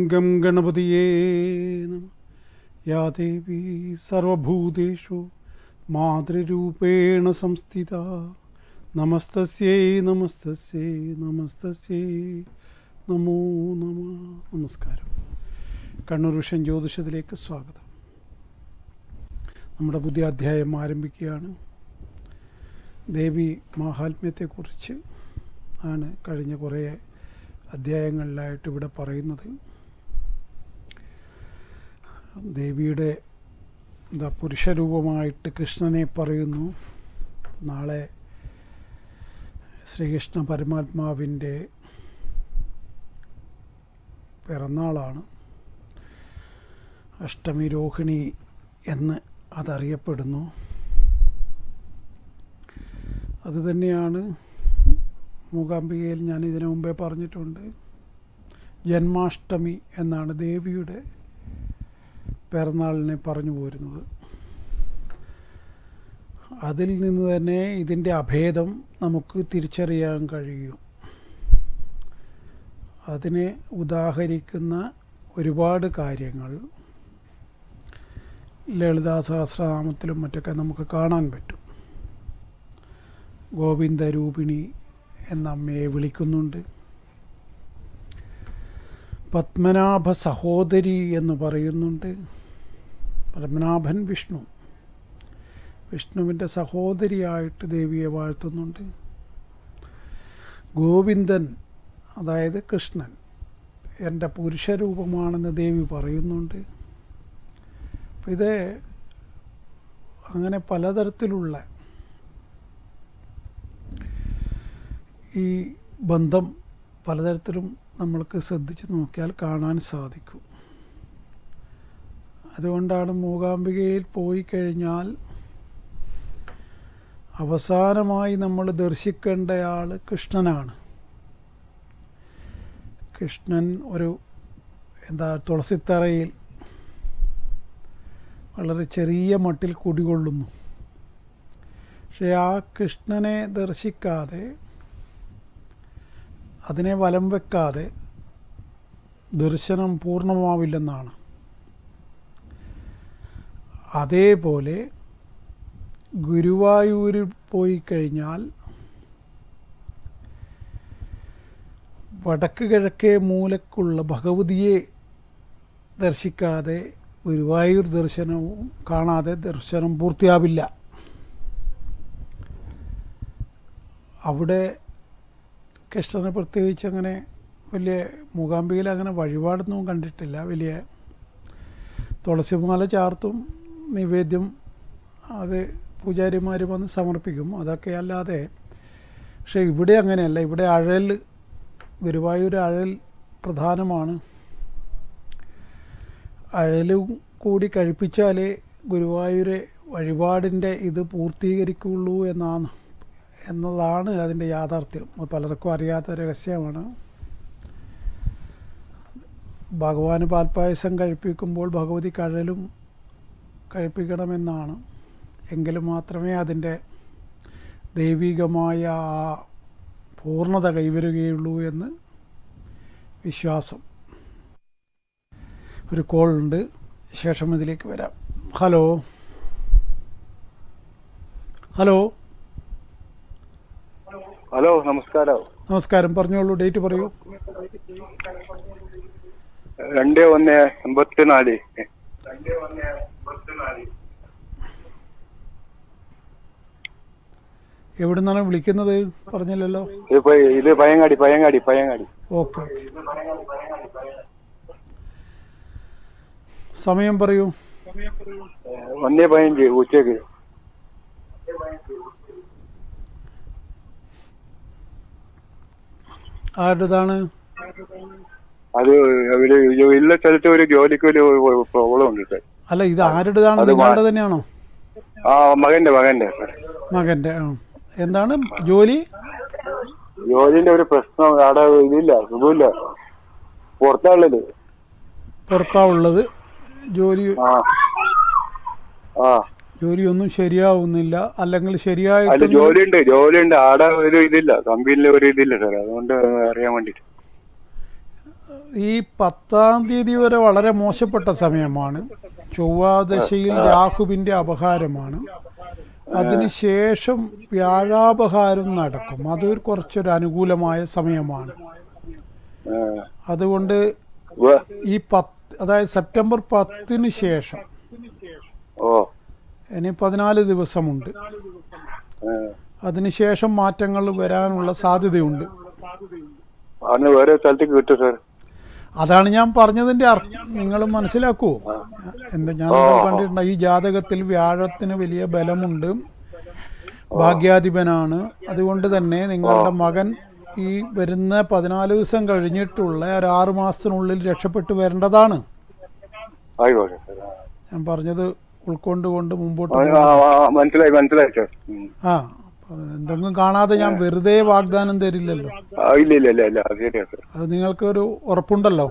Gum ഗണപതിയേ നമ യാ ദേവി സർവഭൂതേഷു മാതൃരൂപേണ സംസ്ഥിത നമസ്തസ്യൈ നമസ്തസ്യൈ നമസ്തസ്യൈ നമോ നമ നമസ്കാരം കണ്ണൂർ വിഷൻ ജ്യോതിഷത്തിലേക്ക് സ്വാഗതം നമ്മുടെ പുതിയ അധ്യായം ആരംഭിക്കുകയാണ് ദേവി മാഹാത്മ്യത്തെക്കുറിച്ച് ആണ് കഴിഞ്ഞ കുറേ അധ്യായങ്ങളിലായിട്ട് ഇവിടെ പറയുന്നത് ദേവിയുടെ എന്താ പുരുഷരൂപമായിട്ട് കൃഷ്ണനെ പറയുന്നു നാളെ ശ്രീകൃഷ്ണ പരമാത്മാവിൻ്റെ പിറന്നാളാണ് അഷ്ടമി രോഹിണി എന്ന് അതറിയപ്പെടുന്നു അതുതന്നെയാണ് മൂകാംബികയിൽ ഞാൻ ഇതിനു മുമ്പേ പറഞ്ഞിട്ടുണ്ട് ജന്മാഷ്ടമി എന്നാണ് ദേവിയുടെ പിറന്നാളിനെ പറഞ്ഞു പോരുന്നത് അതിൽ നിന്ന് തന്നെ ഇതിൻ്റെ അഭേദം നമുക്ക് തിരിച്ചറിയാൻ കഴിയും അതിനെ ഉദാഹരിക്കുന്ന ഒരുപാട് കാര്യങ്ങൾ ലളിതാ സഹസ്രനാമത്തിലും മറ്റൊക്കെ നമുക്ക് കാണാൻ പറ്റും ഗോവിന്ദരൂപിണി എന്ന അമ്മയെ വിളിക്കുന്നുണ്ട് പത്മനാഭ സഹോദരി എന്ന് പറയുന്നുണ്ട് പത്മനാഭൻ വിഷ്ണു വിഷ്ണുവിൻ്റെ സഹോദരിയായിട്ട് ദേവിയെ വാഴ്ത്തുന്നുണ്ട് ഗോവിന്ദൻ അതായത് കൃഷ്ണൻ എൻ്റെ പുരുഷരൂപമാണെന്ന് ദേവി പറയുന്നുണ്ട് അപ്പം ഇത് അങ്ങനെ പലതരത്തിലുള്ള ഈ ബന്ധം പലതരത്തിലും നമ്മൾക്ക് ശ്രദ്ധിച്ച് നോക്കിയാൽ കാണാൻ സാധിക്കും അതുകൊണ്ടാണ് മൂകാംബികയിൽ പോയി കഴിഞ്ഞാൽ അവസാനമായി നമ്മൾ ദർശിക്കേണ്ടയാൾ കൃഷ്ണനാണ് കൃഷ്ണൻ ഒരു എന്താ തുളസിത്തറയിൽ വളരെ ചെറിയ മട്ടിൽ കുടികൊള്ളുന്നു പക്ഷെ ആ കൃഷ്ണനെ ദർശിക്കാതെ അതിനെ വലം വെക്കാതെ ദർശനം പൂർണ്ണമാവില്ലെന്നാണ് അതേപോലെ ഗുരുവായൂരിൽ പോയി കഴിഞ്ഞാൽ വടക്ക് കിഴക്കേ മൂലക്കുള്ള ഭഗവതിയെ ദർശിക്കാതെ ഗുരുവായൂർ ദർശനവും കാണാതെ ദർശനം പൂർത്തിയാവില്ല അവിടെ കൃഷ്ണനെ പ്രത്യേകിച്ച് അങ്ങനെ വലിയ മൂകാംബികയിൽ അങ്ങനെ വഴിപാടൊന്നും കണ്ടിട്ടില്ല വലിയ തുളസിമാല ചാർത്തും നിവേദ്യം അത് പൂജാരിമാർ വന്ന് സമർപ്പിക്കും അതൊക്കെ അല്ലാതെ പക്ഷേ ഇവിടെ അങ്ങനെയല്ല ഇവിടെ അഴൽ ഗുരുവായൂർ അഴൽ പ്രധാനമാണ് അഴലും കൂടി കഴിപ്പിച്ചാലേ ഗുരുവായൂരെ വഴിപാടിൻ്റെ ഇത് പൂർത്തീകരിക്കുള്ളൂ എന്നാണ് എന്നതാണ് അതിൻ്റെ യാഥാർത്ഥ്യം അത് പലർക്കും അറിയാത്ത രഹസ്യമാണ് ഭഗവാന് പാൽപ്പായസം കഴിപ്പിക്കുമ്പോൾ ഭഗവതി കഴലും കഴിപ്പിക്കണമെന്നാണ് എങ്കിൽ മാത്രമേ അതിൻ്റെ ദൈവികമായ ആ പൂർണ്ണത കൈവരുകയുള്ളൂ എന്ന് വിശ്വാസം ഒരു കോൾ ഉണ്ട് ശേഷം ഇതിലേക്ക് വരാം ഹലോ ഹലോ ഹലോ നമസ്കാരം നമസ്കാരം പറഞ്ഞോളൂ ഡേറ്റ് പറയൂ രണ്ട് ഒന്ന് എൺപത്തിനാല് എവിടെ നിന്നാണ് വിളിക്കുന്നത് പറഞ്ഞില്ലല്ലോ ഇത് പ- ഇത് പയങ്ങാടി പയങ്ങാടി പയങ്ങാടി ഓക്കെ ഓക്കെ സമയം പറയൂ ഒന്നേ പതിനഞ്ച് ഉച്ചക്ക് ആരുടേതാണ് അത് ഒരു ഇല്ല സ്ഥലത്ത് ഒരു ജോലിക്ക് ഒരു പ്രോബ്ലം ഉണ്ട് സാർ അല്ല ഇത് ആരുടേതാണ് അത് നിങ്ങളുടെ തന്നെയാണോ ആ മകന്റെ മകന്റെ സാർ മകൻ്റെ ആ എന്താണ് ജോലി ജോലിന്റെ ഒരു പ്രശ്നം അവിടെ ഇതില്ല സുഖമില്ല പുറത്താണുള്ളത് പുറത്താ ഉള്ളത് ജോലി ആ ആ ജോലിയൊന്നും ശരിയാവുന്നില്ല അല്ലെങ്കിൽ അല്ല ശരിയായിട്ട് ജോലിയുണ്ട് ജോലിയുണ്ട് ആടെ ഒരു ഇതില്ല കമ്പനിയിലെ ഒരു ഇതില്ല സാർ അതുകൊണ്ട് അറിയാൻ വേണ്ടിട്ട് ഈ പത്താം തീയതി വരെ വളരെ മോശപ്പെട്ട സമയമാണ് ചൊവ്വാദശയിൽ രാഹുവിന്റെ അപഹാരമാണ് അതിനുശേഷം വ്യാഴാപഹാരം നടക്കും അത് കുറച്ചൊരു അനുകൂലമായ സമയമാണ് ആ. അതുകൊണ്ട് വ- ഈ പത്ത് അതായത് സെപ്റ്റംബർ പത്തിന് ശേഷം ഓ ഇനി പതിനാല് ദിവസമുണ്ട് ആ. അതിനുശേഷം മാറ്റങ്ങൾ വരാനുള്ള സാധ്യതയുണ്ട് അന്ന് വേറെ സ്ഥലത്തേക്ക് കിട്ടും സാർ അതാണ് ഞാൻ പറഞ്ഞതിന്റെ അർത്ഥം നിങ്ങൾ മനസ്സിലാക്കുവോ എന്താ ഞാൻ നിങ്ങൾ കണ്ടിട്ടുണ്ട് ഈ ജാതകത്തിൽ വ്യാഴത്തിന് വലിയ ബലമുണ്ട് ഭാഗ്യാധിപനാണ് അതുകൊണ്ട് തന്നെ നിങ്ങളുടെ മകൻ ഈ വരുന്ന പതിനാല് ദിവസം കഴിഞ്ഞിട്ടുള്ള ഒരു ആറു മാസത്തിനുള്ളിൽ രക്ഷപ്പെട്ടു വരേണ്ടതാണ് ആയിക്കോട്ടെ സാർ ആ. ഞാൻ പറഞ്ഞത് ഉൾക്കൊണ്ടുകൊണ്ട് മുമ്പോട്ട് ആ, ആ, ആ, മനസ്സിലായി മനസ്സിലായി സാർ ഉം. ആ അപ്പൊ എന്തെങ്കിലും കാണാതെ ഞാൻ വെറുതെ വാഗ്ദാനം തരില്ലല്ലോ ആ, ഇല്ല ഇല്ല ഇല്ല ഇല്ല അത് ശരിയാ സാർ അത് നിങ്ങൾക്കൊരു ഉറപ്പുണ്ടല്ലോ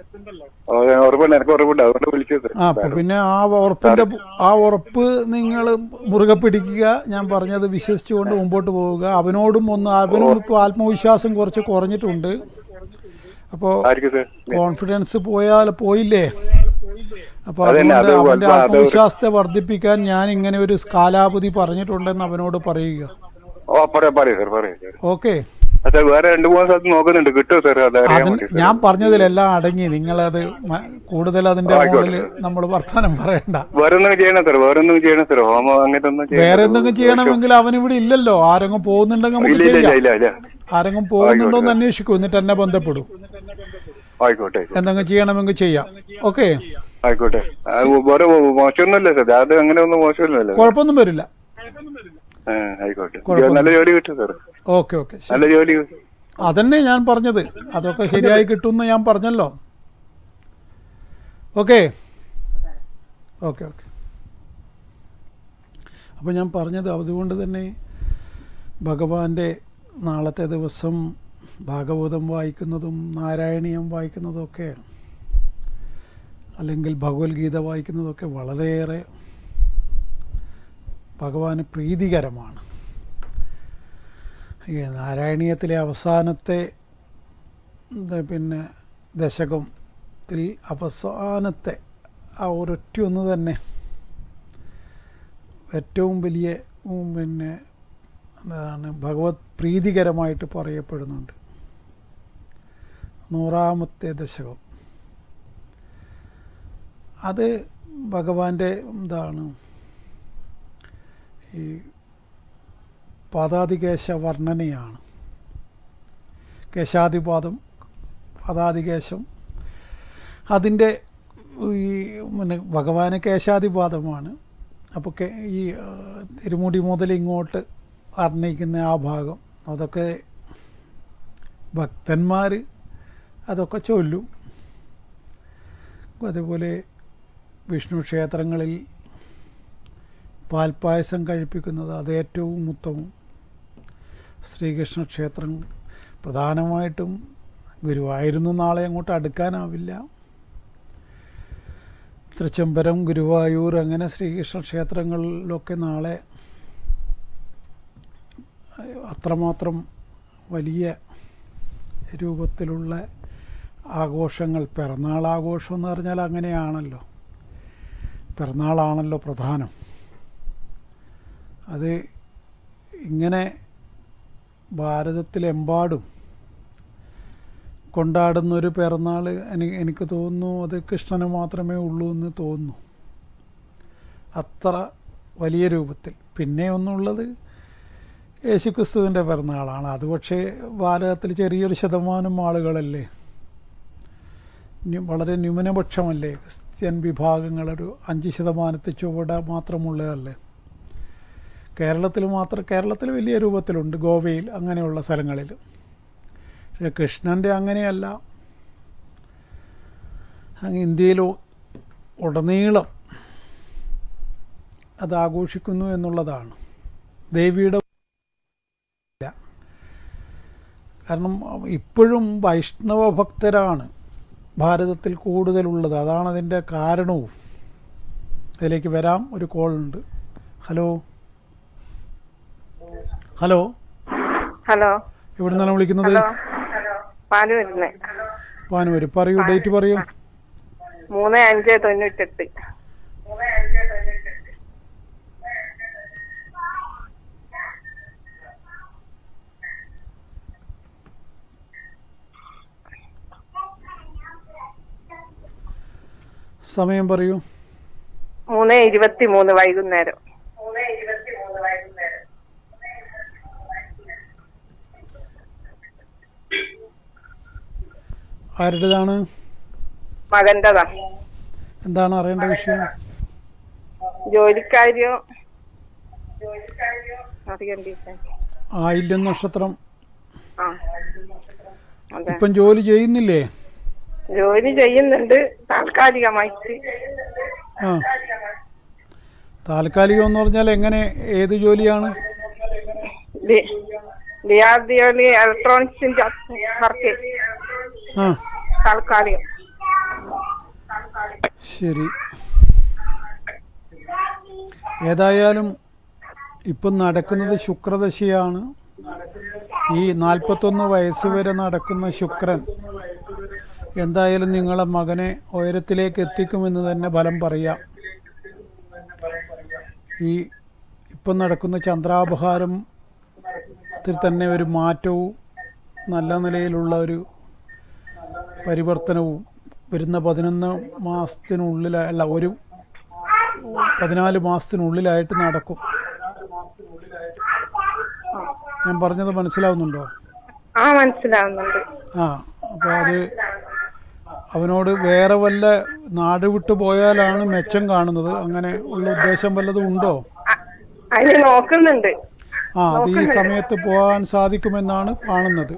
ആ, ഉറപ്പുണ്ട് എനിക്ക് ഉറപ്പുണ്ട് അതുകൊണ്ട് വിളിച്ചത് ആ അപ്പൊ പിന്നെ ആ ഉറപ്പിന്റെ ആ ഉറപ്പ് നിങ്ങൾ മുറുകെ പിടിക്കുക ഞാൻ പറഞ്ഞത് വിശ്വസിച്ചുകൊണ്ട് മുമ്പോട്ട് പോവുക അവനോടും ഒന്ന് അവനും ഇപ്പോൾ ആത്മവിശ്വാസം കുറച്ച് കുറഞ്ഞിട്ടുണ്ട് അപ്പോൾ ആയിരിക്കും സാർ കോൺഫിഡൻസ് പോയാൽ പോയില്ലേ അപ്പൊ അതന്നെ, അതുകൊണ്ട് അത് അവന്റെ അത് ആത്മവിശ്വാസത്തെ വർദ്ധിപ്പിക്കാൻ ഞാൻ ഇങ്ങനെ ഒരു കാലാവധി പറഞ്ഞിട്ടുണ്ടെന്ന് അവനോട് പറയുക ഓ പറയാം പറയാം സാർ പറയാം സാർ ഓക്കെ അച്ഛാ വേറെ രണ്ട് മൂന്ന് സ്ഥലത്ത് നോക്കുന്നുണ്ട് കിട്ടുമോ സാർ അത് അറിയാൻ അതിന് വേണ്ടി സാർ. ഞാൻ പറഞ്ഞതിലെല്ലാം അടങ്ങി നിങ്ങളത് മ- കൂടുതൽ അതിന്റെ മുകളിൽ നമ്മൾ വർത്തമാനം പറയണ്ട വേറെ ഒന്നും ചെയ്യണം സാർ വേറെ ഒന്നും ചെയ്യണം സാർ ഹോമം അങ്ങനത്തെ ഒന്നും ചെയ്യണം വേറെ സാർ. എന്തെങ്കിലും ചെയ്യണമെങ്കിൽ അവൻ ഇവിടെ ഇല്ലല്ലോ ആരെങ്കിലും പോകുന്നുണ്ടെങ്കിൽ നമുക്ക് ഇല്ല ഇല്ല ഇല്ല ചെയ്യാം ഇല്ല ഇല്ല ആരെങ്കിലും പോകുന്നുണ്ടോ എന്ന് അന്വേഷിക്കൂ എന്നിട്ട് എന്നെ ബന്ധപ്പെടൂ ആയിക്കോട്ടെ എന്തെങ്കിലും ചെയ്യണമെങ്കിൽ ചെയ്യാം ഓക്കെ ആയിക്കോട്ടെ ആ, വേറെ മോശമൊന്നുമില്ല സാർ അത് അങ്ങനെ ഒന്നും മോശമൊന്നുമില്ല കുഴപ്പമൊന്നും വരില്ല ആ, ആയിക്കോട്ടെ നല്ല ജോലി കിട്ടും സാർ ഓക്കെ ഓക്കെ ശരി. നല്ല ജോലി കിട്ടും. അതന്നെ ഞാൻ പറഞ്ഞത് അതൊക്കെ ശരിയായി കിട്ടുമെന്ന് ഞാൻ പറഞ്ഞല്ലോ ഓക്കെ ഓക്കെ ഓക്കെ അപ്പോൾ ഞാൻ പറഞ്ഞത് അതുകൊണ്ട് തന്നെ ഭഗവാന്റെ നാളത്തെ ദിവസം ഭാഗവതം വായിക്കുന്നതും നാരായണീയം വായിക്കുന്നതും ഒക്കെ അല്ലെങ്കിൽ ഭഗവത്ഗീത വായിക്കുന്നതൊക്കെ വളരെയേറെ ഭഗവാന് പ്രീതികരമാണ് ഈ നാരായണീയത്തിലെ അവസാനത്തെ ഇത് പിന്നെ ദശകത്തിൽ അവസാനത്തെ ആ ഒരൊറ്റ ഒന്ന് തന്നെ ഏറ്റവും വലിയ ഉം, പിന്നെ എന്താണ് ഭഗവത് പ്രീതികരമായിട്ട് പറയപ്പെടുന്നുണ്ട് നൂറാമത്തെ ദശകം അത് ഭഗവാന്റെ എന്താണ് ഈ പാദാതികേശ വർണ്ണനയാണ് കേശാദിപാദം പാദാതികേശം അതിൻ്റെ ഈ പിന്നെ ഭഗവാന് കേശാദിപാദമാണ് അപ്പോൾ കെ ഈ ആ, തിരുമുടി മുതൽ ഇങ്ങോട്ട് വർണ്ണിക്കുന്ന ആ ഭാഗം അതൊക്കെ ഭക്തന്മാർ അതൊക്കെ ചൊല്ലും അതേപോലെ വിഷ്ണു ക്ഷേത്രങ്ങളിൽ പാൽപ്പായസം കഴിപ്പിക്കുന്നത് അത് ഏറ്റവും ഉത്തമം ശ്രീകൃഷ്ണ ക്ഷേത്രം പ്രധാനമായിട്ടും ഗുരുവായൂരിന്ന് നാളെ അങ്ങോട്ട് അടുക്കാനാവില്ല തൃച്ചംബരം ഗുരുവായൂർ അങ്ങനെ ശ്രീകൃഷ്ണ ക്ഷേത്രങ്ങളിലൊക്കെ നാളെ അത്രമാത്രം വലിയ രൂപത്തിലുള്ള ആഘോഷങ്ങൾ പിറന്നാൾ ആഘോഷം എന്ന് പറഞ്ഞാൽ അങ്ങനെയാണല്ലോ പിറന്നാളാണല്ലോ പ്രധാനം അത് ഇങ്ങനെ ഭാരതത്തിലെമ്പാടും കൊണ്ടാടുന്നൊരു പിറന്നാൾ എനിക്ക് എനിക്ക് തോന്നുന്നു അത് കൃഷ്ണന് മാത്രമേ ഉള്ളൂ എന്ന് തോന്നുന്നു അത്ര വലിയ രൂപത്തിൽ പിന്നെ ഒന്നുള്ളത് യേശുക്രിസ്തുവിൻ്റെ പിറന്നാളാണ് അത് പക്ഷേ ഭാരതത്തിൽ ചെറിയൊരു ശതമാനം ആളുകളല്ലേ ന്യൂ- വളരെ ന്യൂനപക്ഷമല്ലേ ക്രിസ്ത്യൻ വിഭാഗങ്ങളൊരു അഞ്ച് ശതമാനത്തെ ചുവട മാത്രമുള്ളതല്ലേ കേരളത്തിൽ മാത്രം കേരളത്തിൽ വലിയ രൂപത്തിലുണ്ട് ഗോവയിൽ അങ്ങനെയുള്ള സ്ഥലങ്ങളിൽ പക്ഷേ കൃഷ്ണൻ്റെ അങ്ങനെയല്ല അങ്ങ് ഇന്ത്യയിൽ ഉടനീളം അത് ആഘോഷിക്കുന്നു എന്നുള്ളതാണ് ദേവിയുടെ ഇല്ല. കാരണം ഇപ്പോഴും വൈഷ്ണവ ഭക്തരാണ് ഭാരതത്തിൽ കൂടുതലുള്ളത് അതാണ് അതിൻ്റെ കാരണവും അതിലേക്ക് വരാം ഒരു കോൾ ഉണ്ട് ഹലോ ഹലോ ഹലോ എവിടെ നിന്നാണ് വിളിക്കുന്നത് ഹലോ പാല് വരുന്നേ പാനൂര് പറയൂ ഡേറ്റ് പറയൂ മൂന്ന് അഞ്ച് തൊണ്ണൂറ്റെട്ട് സമയം പറയൂ മൂന്ന് ഇരുപത്തി മൂന്ന് വൈകുന്നേരം ആരുടേതാണ് മകന്റെതാ എന്താണ് അറിയേണ്ട വിഷയം ജോലിക്കാരിയോ അറിയണ്ടേ ആയില്യം നക്ഷത്രം ആ അതെ ഇപ്പം ജോലി ചെയ്യുന്നില്ലേ ജോലി ചെയ്യുന്നുണ്ട് താൽക്കാലികമായിട്ട് ആ താൽക്കാലികം എന്ന് പറഞ്ഞാൽ എങ്ങനെ ഏത് ജോലിയാണ് ലി- ലിയാദ് ജോലി ഇലക്ട്രോണിക്സിന്റെ വർക്ക് ആ താൽക്കാലികം ശരി ഏതായാലും ഇപ്പം നടക്കുന്നത് ശുക്രദശയാണ് ഈ നാൽപ്പത്തൊന്ന് വയസ്സ് വരെ നടക്കുന്ന ശുക്രൻ എന്തായാലും നിങ്ങളെ മകനെ ഉയരത്തിലേക്ക് എത്തിക്കുമെന്ന് തന്നെ ഫലം പറയാം ഈ ഇപ്പം നടക്കുന്ന ചന്ദ്രാപഹാരത്തിൽ തന്നെ ഒരു മാറ്റവും നല്ല നിലയിലുള്ള ഒരു പരിവർത്തനവും വരുന്ന പതിനൊന്ന് മാസത്തിനുള്ളിൽ അല്ല ഒരു പതിനാല് മാസത്തിനുള്ളിലായിട്ട് നടക്കും ഞാൻ പറഞ്ഞത് മനസ്സിലാവുന്നുണ്ടോ ആ മനസ്സിലാവുന്നുണ്ട് ആ അപ്പോൾ അത് അവനോട് വേറെ വല്ല നാട് വിട്ടു പോയാലാണ് മെച്ചം കാണുന്നത് അങ്ങനെ ഉള്ള ഉദ്ദേശം വല്ലതും ഉണ്ടോ അ- അതിന് നോക്കുന്നുണ്ട് ആ അത് ഈ സമയത്ത് പോകാൻ സാധിക്കുമെന്നാണ് കാണുന്നത്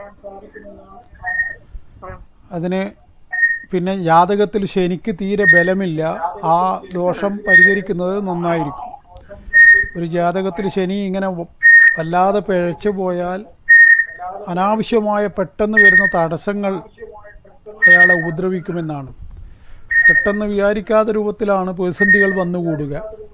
അതിന് പിന്നെ ജാതകത്തിൽ ശനിക്ക് തീരെ ബലമില്ല ആ ദോഷം പരിഹരിക്കുന്നത് നന്നായിരിക്കും ഒരു ജാതകത്തിൽ ശനി ഇങ്ങനെ വ- വല്ലാതെ പിഴച്ചു പോയാൽ അനാവശ്യമായ പെട്ടെന്ന് വരുന്ന തടസ്സങ്ങൾ അയാളെ ഉപദ്രവിക്കുമെന്നാണ് പെട്ടെന്ന് വിചാരിക്കാത്ത രൂപത്തിലാണ് പ്രതിസന്ധികൾ വന്നുകൂടുക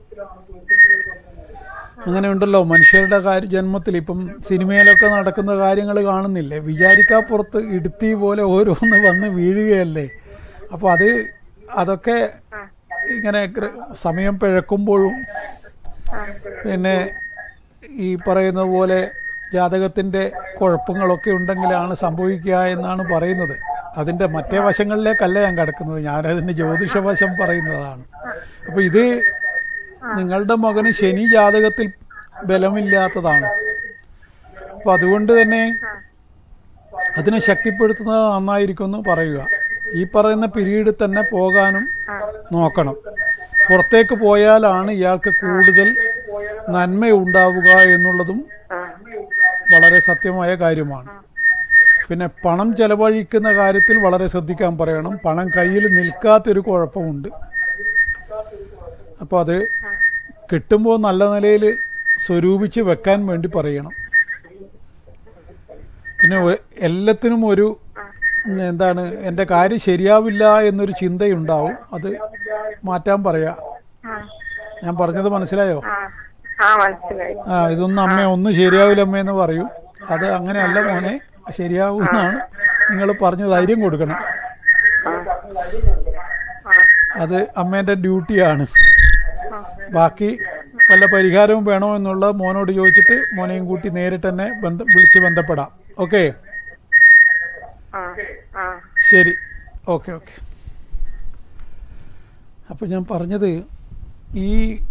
അങ്ങനെ ഉണ്ടല്ലോ മനുഷ്യരുടെ കാര്യ ജന്മത്തിൽ ഇപ്പം സിനിമയിലൊക്കെ നടക്കുന്ന കാര്യങ്ങൾ കാണുന്നില്ലേ വിചാരിക്കാപ്പുറത്ത് ഇടുത്തി പോലെ ഓരോന്ന് വന്ന് വീഴുകയല്ലേ അപ്പോൾ അത് അതൊക്കെ ഇങ്ങനെ ഗ്ര- സമയം പിഴക്കുമ്പോഴും പിന്നെ ഈ പറയുന്ന പോലെ ജാതകത്തിൻ്റെ കുഴപ്പങ്ങളൊക്കെ ഉണ്ടെങ്കിലാണ് സംഭവിക്കുക എന്നാണ് പറയുന്നത് അതിൻ്റെ മറ്റേ വശങ്ങളിലേക്കല്ല ഞാൻ കിടക്കുന്നത് ഞാനതിൻ്റെ ജ്യോതിഷവശം പറയുന്നതാണ് അപ്പോൾ ഇത് നിങ്ങളുടെ മകന് ശനി ജാതകത്തിൽ ബലമില്ലാത്തതാണ് അപ്പോൾ അതുകൊണ്ട് തന്നെ അതിനെ ശക്തിപ്പെടുത്തുന്നത് നന്നായിരിക്കും എന്ന് പറയുക ഈ പറയുന്ന പീരീഡിൽ തന്നെ പോകാനും നോക്കണം പുറത്തേക്ക് പോയാലാണ് ഇയാൾക്ക് കൂടുതൽ നന്മയുണ്ടാവുക എന്നുള്ളതും വളരെ സത്യമായ കാര്യമാണ് പിന്നെ പണം ചെലവഴിക്കുന്ന കാര്യത്തിൽ വളരെ ശ്രദ്ധിക്കാൻ പറയണം പണം കയ്യിൽ നിൽക്കാത്തൊരു കുഴപ്പമുണ്ട് അപ്പോൾ അത് കിട്ടുമ്പോൾ നല്ല നിലയിൽ സ്വരൂപിച്ച് വെക്കാൻ വേണ്ടി പറയണം പിന്നെ ഒ- എല്ലാത്തിനും ഒരു ഉം, എന്താണ് എൻ്റെ കാര്യം ശരിയാവില്ല എന്നൊരു ചിന്തയുണ്ടാവും അത് മാറ്റാൻ പറയാ ഞാൻ പറഞ്ഞത് മനസ്സിലായോ ആ ആ മനസ്സിലായി ആ ഇതൊന്നും അമ്മ ഒന്നും ശരിയാവില്ല അമ്മ എന്ന് പറയും അത് അങ്ങനെയല്ല മോനെ ശരിയാവും എന്നാണ് നിങ്ങൾ പറഞ്ഞ് ധൈര്യം കൊടുക്കണം ആ ആ അത് അമ്മേൻ്റെ ഡ്യൂട്ടിയാണ് ബാക്കി വല്ല പരിഹാരവും വേണോ എന്നുള്ള മോനോട് ചോദിച്ചിട്ട് മോനെയും കൂട്ടി നേരിട്ട് തന്നെ ബന്ധ വിളിച്ച് ബന്ധപ്പെടാം ഓക്കെ ആ ആ ശരി ഓക്കെ ഓക്കെ അപ്പോൾ ഞാൻ പറഞ്ഞത് ഈ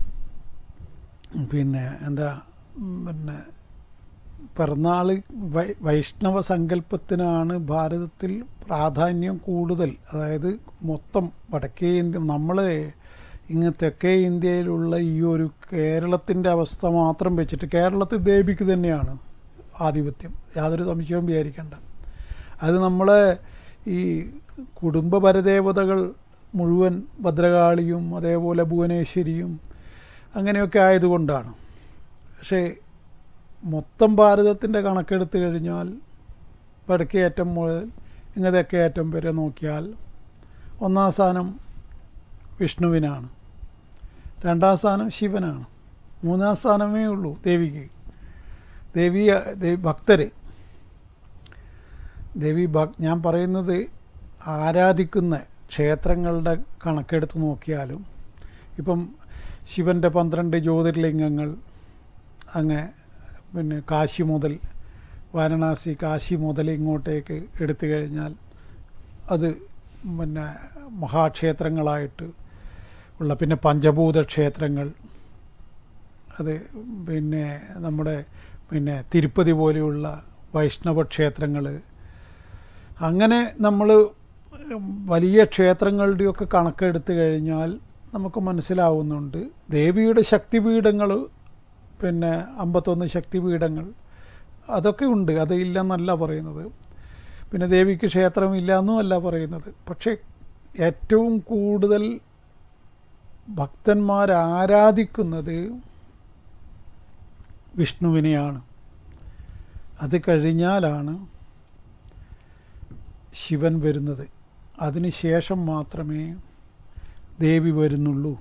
പിന്നെ എന്താ ഉം, പിന്നെ പിറന്നാൾ വൈ വൈഷ്ണവ സങ്കല്പത്തിനാണ് ഭാരതത്തിൽ പ്രാധാന്യം കൂടുതൽ അതായത് മൊത്തം വടക്കേ ഇന്ത്യ നമ്മൾ ഇങ്ങ് തെക്കേ ഇന്ത്യയിലുള്ള ഈ ഒരു കേരളത്തിൻ്റെ അവസ്ഥ മാത്രം വെച്ചിട്ട് കേരളത്തിൽ ദേവിക്ക് തന്നെയാണ് ആധിപത്യം യാതൊരു സംശയവും വിചാരിക്കേണ്ട അത് നമ്മളെ ഈ കുടുംബ പരദേവതകൾ മുഴുവൻ ഭദ്രകാളിയും അതേപോലെ ഭുവനേശ്വരിയും അങ്ങനെയൊക്കെ ആയതുകൊണ്ടാണ് പക്ഷേ മൊത്തം ഭാരതത്തിൻ്റെ കണക്കെടുത്ത് കഴിഞ്ഞാൽ വടക്കേ അറ്റം മുതൽ ഇങ്ങ് തെക്കേ അറ്റം വരെ നോക്കിയാൽ ഒന്നാം സ്ഥാനം വിഷ്ണുവിനാണ് രണ്ടാം സ്ഥാനം ശിവനാണ് മൂന്നാം സ്ഥാനമേ ഉള്ളൂ ദേവിക്ക് ദേവി ദേവി ഭക്തർ ദേവി ഭക് ഞാൻ പറയുന്നത് ആരാധിക്കുന്ന ക്ഷേത്രങ്ങളുടെ കണക്കെടുത്ത് നോക്കിയാലും ഇപ്പം ശിവൻ്റെ പന്ത്രണ്ട് ജ്യോതിർലിംഗങ്ങൾ അങ്ങ് പിന്നെ കാശി മുതൽ വാരണാസി കാശി മുതൽ ഇങ്ങോട്ടേക്ക് എടുത്തു കഴിഞ്ഞാൽ അത് പിന്നെ മഹാക്ഷേത്രങ്ങളായിട്ട് ഉള്ള പിന്നെ പഞ്ചഭൂത ക്ഷേത്രങ്ങൾ അത് പിന്നെ നമ്മുടെ പിന്നെ തിരുപ്പതി പോലെയുള്ള വൈഷ്ണവ ക്ഷേത്രങ്ങൾ അങ്ങനെ നമ്മൾ വലിയ ക്ഷേത്രങ്ങളുടെയൊക്കെ കണക്കെടുത്ത് കഴിഞ്ഞാൽ നമുക്ക് മനസ്സിലാവുന്നുണ്ട് ദേവിയുടെ ശക്തിപീഠങ്ങൾ പിന്നെ അമ്പത്തൊന്ന് ശക്തിപീഠങ്ങൾ അതൊക്കെ ഉണ്ട് അത് ഇല്ലെന്നല്ല പറയുന്നത് പിന്നെ ദേവിക്ക് ക്ഷേത്രമില്ല എന്നുമല്ല പറയുന്നത് പക്ഷേ ഏറ്റവും കൂടുതൽ ഭക്തന്മാർ ആരാധിക്കുന്നത് വിഷ്ണുവിനെയാണ് അത് കഴിഞ്ഞാലാണ് ശിവൻ വരുന്നത് അതിനുശേഷം മാത്രമേ ദേവി വരുന്നുള്ളൂ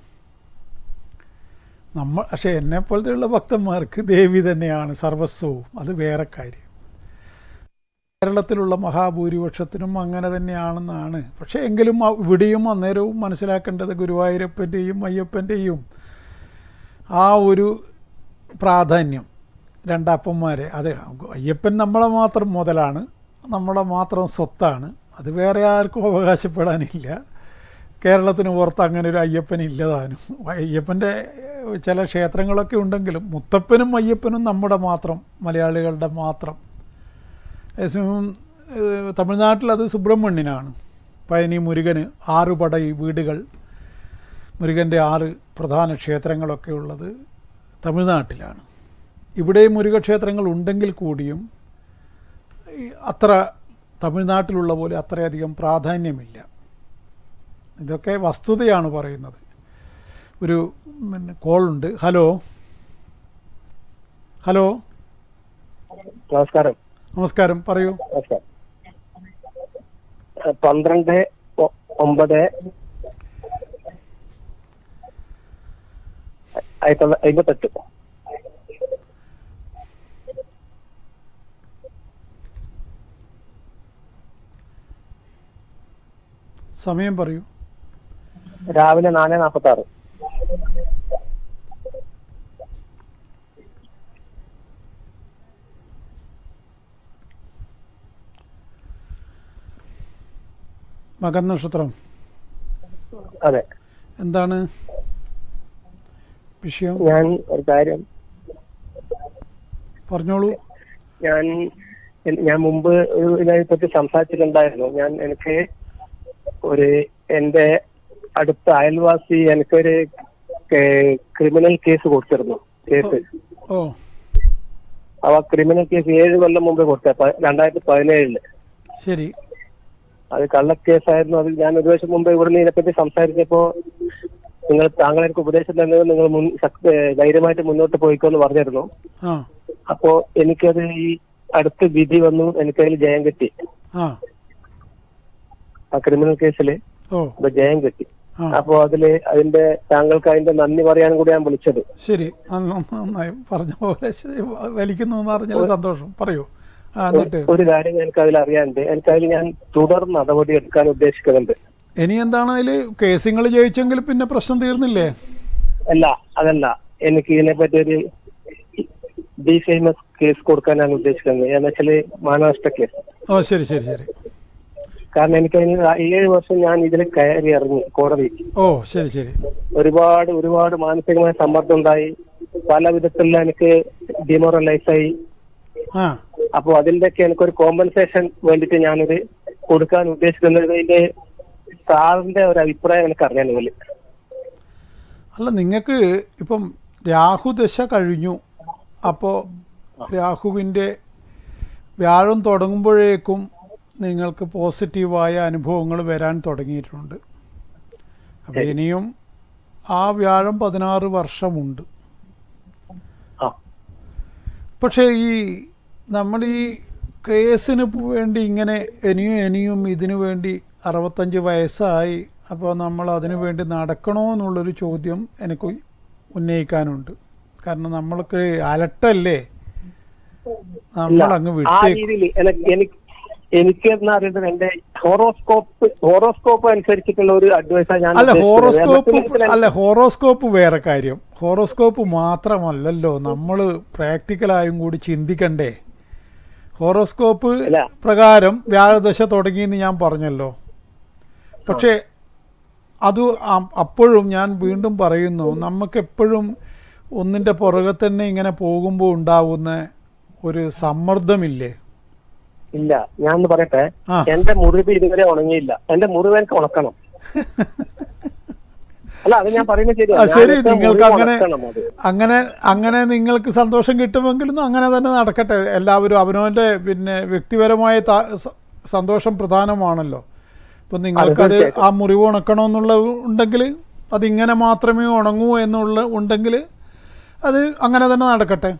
നമ്മൾ പക്ഷേ എന്നെപ്പോലത്തെയുള്ള ഭക്തന്മാർക്ക് ദേവി തന്നെയാണ് സർവസ്വവും അത് വേറെ കാര്യം കേരളത്തിലുള്ള മഹാഭൂരിപക്ഷത്തിനും അങ്ങനെ തന്നെയാണെന്നാണ് പക്ഷേ എങ്കിലും അ- ഇവിടെയും അന്നേരവും മനസ്സിലാക്കേണ്ടത് ഗുരുവായൂരപ്പൻ്റെയും അയ്യപ്പൻ്റെയും ആ ഒരു പ്രാധാന്യം രണ്ടപ്പന്മാരെ അത് അയ്യപ്പൻ നമ്മളെ മാത്രം മുതലാണ് നമ്മളെ മാത്രം സ്വത്താണ് അത് വേറെ ആർക്കും അവകാശപ്പെടാനില്ല കേരളത്തിന് പുറത്ത് അങ്ങനെ ഒരു അയ്യപ്പൻ ഇല്ലതാനും അയ്യപ്പൻ്റെ ചില ക്ഷേത്രങ്ങളൊക്കെ ഉണ്ടെങ്കിലും മുത്തപ്പനും അയ്യപ്പനും നമ്മുടെ മാത്രം മലയാളികളുടെ മാത്രം അതേസമയം ഏഹ്, തമിഴ്നാട്ടിൽ അത് സുബ്രഹ്മണ്യനാണ് പഴനി മുരുകന് ആറ് പടൈ വീടുകൾ മുരുകൻ്റെ ആറ് പ്രധാന ക്ഷേത്രങ്ങളൊക്കെ ഉള്ളത് തമിഴ്നാട്ടിലാണ് ഇവിടെ മുരുകക്ഷേത്രങ്ങൾ ഉണ്ടെങ്കിൽ കൂടിയും ഈ അത്ര തമിഴ്നാട്ടിലുള്ള പോലെ അത്രയധികം പ്രാധാന്യമില്ല ഇതൊക്കെ വസ്തുതയാണ് പറയുന്നത് ഒരു പിന്നെ കോളുണ്ട് ഹലോ ഹലോ നമസ്കാരം നമസ്കാരം പറയൂ നമസ്കാരം ഏഹ് പന്ത്രണ്ട് ഒ- ഒമ്പത് ആയിരത്തി തൊള്ളായിരത്തി അമ്പത്തെട്ട് സമയം പറയൂ രാവിലെ നാല് നാൽപ്പത്തി ആറ് മകൻ നക്ഷത്രം അതെ എന്താണ് വിഷയം ഞാൻ ഒരു കാര്യം പറഞ്ഞോളൂ ഞാൻ ഞാൻ മുമ്പ് ഒരു ഇതിനെ പറ്റി സംസാരിച്ചിട്ടുണ്ടായിരുന്നു ഞാൻ എനിക്ക് ഒരു എന്റെ അടുത്ത അയൽവാസി എനിക്കൊരു ക്രിമിനൽ കേസ് കൊടുത്തിരുന്നു കേസ് ഓ അവ ക്രിമിനൽ കേസ് ഏഴ് കൊല്ലം മുമ്പ് കൊടുത്ത പ- രണ്ടായിരത്തി പതിനേഴില് ശരി അത് കള്ളക്കേസായിരുന്നു അത് ഞാൻ ഒരു വർഷം മുമ്പ് ഇവിടുന്ന് ഇതിനെപ്പറ്റി സംസാരിച്ചപ്പോ നിങ്ങൾ താങ്കൾ എനിക്ക് ഉപദേശം തന്നത് നിങ്ങൾ മുൻ ശക്തി ധൈര്യമായിട്ട് മുന്നോട്ട് പോയിക്കോ എന്ന് പറഞ്ഞിരുന്നു ആ അപ്പോ എനിക്കത് ഈ അടുത്ത് വിധി വന്നു എനിക്കതിൽ ജയം കിട്ടി ആ ആ ക്രിമിനൽ കേസിൽ ഓ അപ്പൊ ജയം കിട്ടി ആ അപ്പോ അതില് അതിന്റെ താങ്കൾക്ക് അതിന്റെ നന്ദി പറയാനും കൂടി ഞാൻ വിളിച്ചത് ശരി നന്ന- നന്നായി പറഞ്ഞ പോലെ ശരി, വലിക്കുന്നു എന്ന് പറഞ്ഞാൽ സന്തോഷം പറയൂ ആ എന്നിട്ട് ഒരു കാര്യം എനിക്ക് അതിൽ അറിയാനുണ്ട് എനിക്ക് അതിൽ ഞാൻ തുടർ നടപടി എടുക്കാൻ ഉദ്ദേശിക്കുന്നുണ്ട് ഇനി എന്താണ് അതിൽ കേസുകൾ ജയിച്ചെങ്കിൽ പിന്നെ പ്രശ്നം തീർന്നില്ലേ അല്ല അതല്ല എനിക്ക് ഇതിനെപ്പറ്റി ഒരു ഡിഫേമസ് കേസ് കൊടുക്കാൻ ഞാൻ ഉദ്ദേശിക്കുന്നത് എന്ന് വെച്ചാല് മാനനഷ്ട കേസ് ഓ ശരി ശരി ശരി കാരണം എനിക്ക് അതിന് ഏഴ് വർഷം ഞാൻ ഇതിൽ കയറി ഇറങ്ങി കോടതി ഓ ശരി ശരി ഒരുപാട് ഒരുപാട് മാനസികമായ സമ്മർദ്ദം ഉണ്ടായി പല വിധത്തിലുള്ള എനിക്ക് ഡിമോറലൈസ് ആയി ആ അപ്പൊ അതിന്റെയൊക്കെ എനിക്കൊരു കോമ്പൻസേഷൻ വേണ്ടിയിട്ട് ഞാനിത് കൊടുക്കാൻ ഉദ്ദേശിക്കുന്നത് ഇതിന്റെ സാറിന്റെ ഒരു അഭിപ്രായം എനിക്ക് അറിയാൻ പോലെ അല്ല നിങ്ങൾക്ക് ഇപ്പം രാഹുദശ കഴിഞ്ഞു അപ്പോൾ രാഹുവിൻ്റെ വ്യാഴം തുടങ്ങുമ്പോഴേക്കും നിങ്ങൾക്ക് പോസിറ്റീവായ അനുഭവങ്ങൾ വരാൻ തുടങ്ങിയിട്ടുണ്ട് അപ്പോൾ ഇനിയും ആ വ്യാഴം പതിനാറ് വർഷമുണ്ട് ആ പക്ഷേ ഈ നമ്മൾ ഈ കേസിന് വേണ്ടി ഇങ്ങനെ ഇനിയും ഇനിയും ഇതിനു വേണ്ടി അറുപത്തഞ്ച് വയസ്സായി അപ്പോൾ നമ്മൾ അതിനു വേണ്ടി നടക്കണോ എന്നുള്ളൊരു ചോദ്യം എനിക്ക് ഉന്നയിക്കാനുണ്ട് കാരണം നമ്മൾക്ക് അലട്ടല്ലേ ഇല്ല. നമ്മളങ്ങ് ആ വിട്ടേക്കും രീതിയിൽ എനിക്ക് എനിക്ക് എനിക്ക് എന്ന് അറിയുന്നത് എന്റെ ഹോറോസ്കോപ്പ് ഹോറോസ്കോപ്പ് അനുസരിച്ചിട്ടുള്ള ഒരു അഡ്വൈസാണ് ഞാൻ അല്ല ഉദ്ദേശിച്ചത്. ഹോറോസ്കോപ്പ് കേരളത്തിൽ അല്ല ഹോറോസ്കോപ്പ് വേറെ കാര്യം ഹോറോസ്കോപ്പ് മാത്രമല്ലല്ലോ നമ്മൾ പ്രാക്ടിക്കലായും കൂടി ചിന്തിക്കണ്ടേ ഹോറോസ്കോപ്പ് അല്ല. പ്രകാരം വ്യാഴദശ തുടങ്ങിയെന്ന് ഞാൻ പറഞ്ഞല്ലോ പക്ഷേ അത് ആ- അപ്പോഴും ഞാൻ വീണ്ടും പറയുന്നു നമുക്കെപ്പോഴും ഒന്നിൻ്റെ പുറകെ തന്നെ ഇങ്ങനെ പോകുമ്പോൾ ഉണ്ടാവുന്ന ഒരു സമ്മർദ്ദമില്ലേ ഇല്ല ഞാൻ ഒന്ന് പറയട്ടെ ആ. എന്റെ മുറിവ് ഇതുവരെ ഉണങ്ങിയില്ല എന്റെ മുറിവ് എനിക്ക് ഉണക്കണം അല്ല അത് ഞാൻ പറയുന്നത് ആ, ശരിയാണ് ശരി ഞാനൊക്കെ നിങ്ങൾക്ക് മുറിവ് അങ്ങനെ ഉണക്കണം അത്. അങ്ങനെ അങ്ങനെ നിങ്ങൾക്ക് സന്തോഷം കിട്ടുമെങ്കിലും അങ്ങനെ തന്നെ നടക്കട്ടെ എല്ലാവരും അവനവൻ്റെ പിന്നെ വ്യക്തിപരമായ താ- സ- സന്തോഷം പ്രധാനമാണല്ലോ ഇപ്പം നിങ്ങൾക്കത് തീർച്ചയായിട്ടും. ആ മുറിവ് ഉണക്കണമെന്നുള്ള ഉണ്ടെങ്കിൽ അതിങ്ങനെ മാത്രമേ ഉണങ്ങൂ എന്നുള്ള ഉണ്ടെങ്കിൽ അത് അങ്ങനെ തന്നെ നടക്കട്ടെ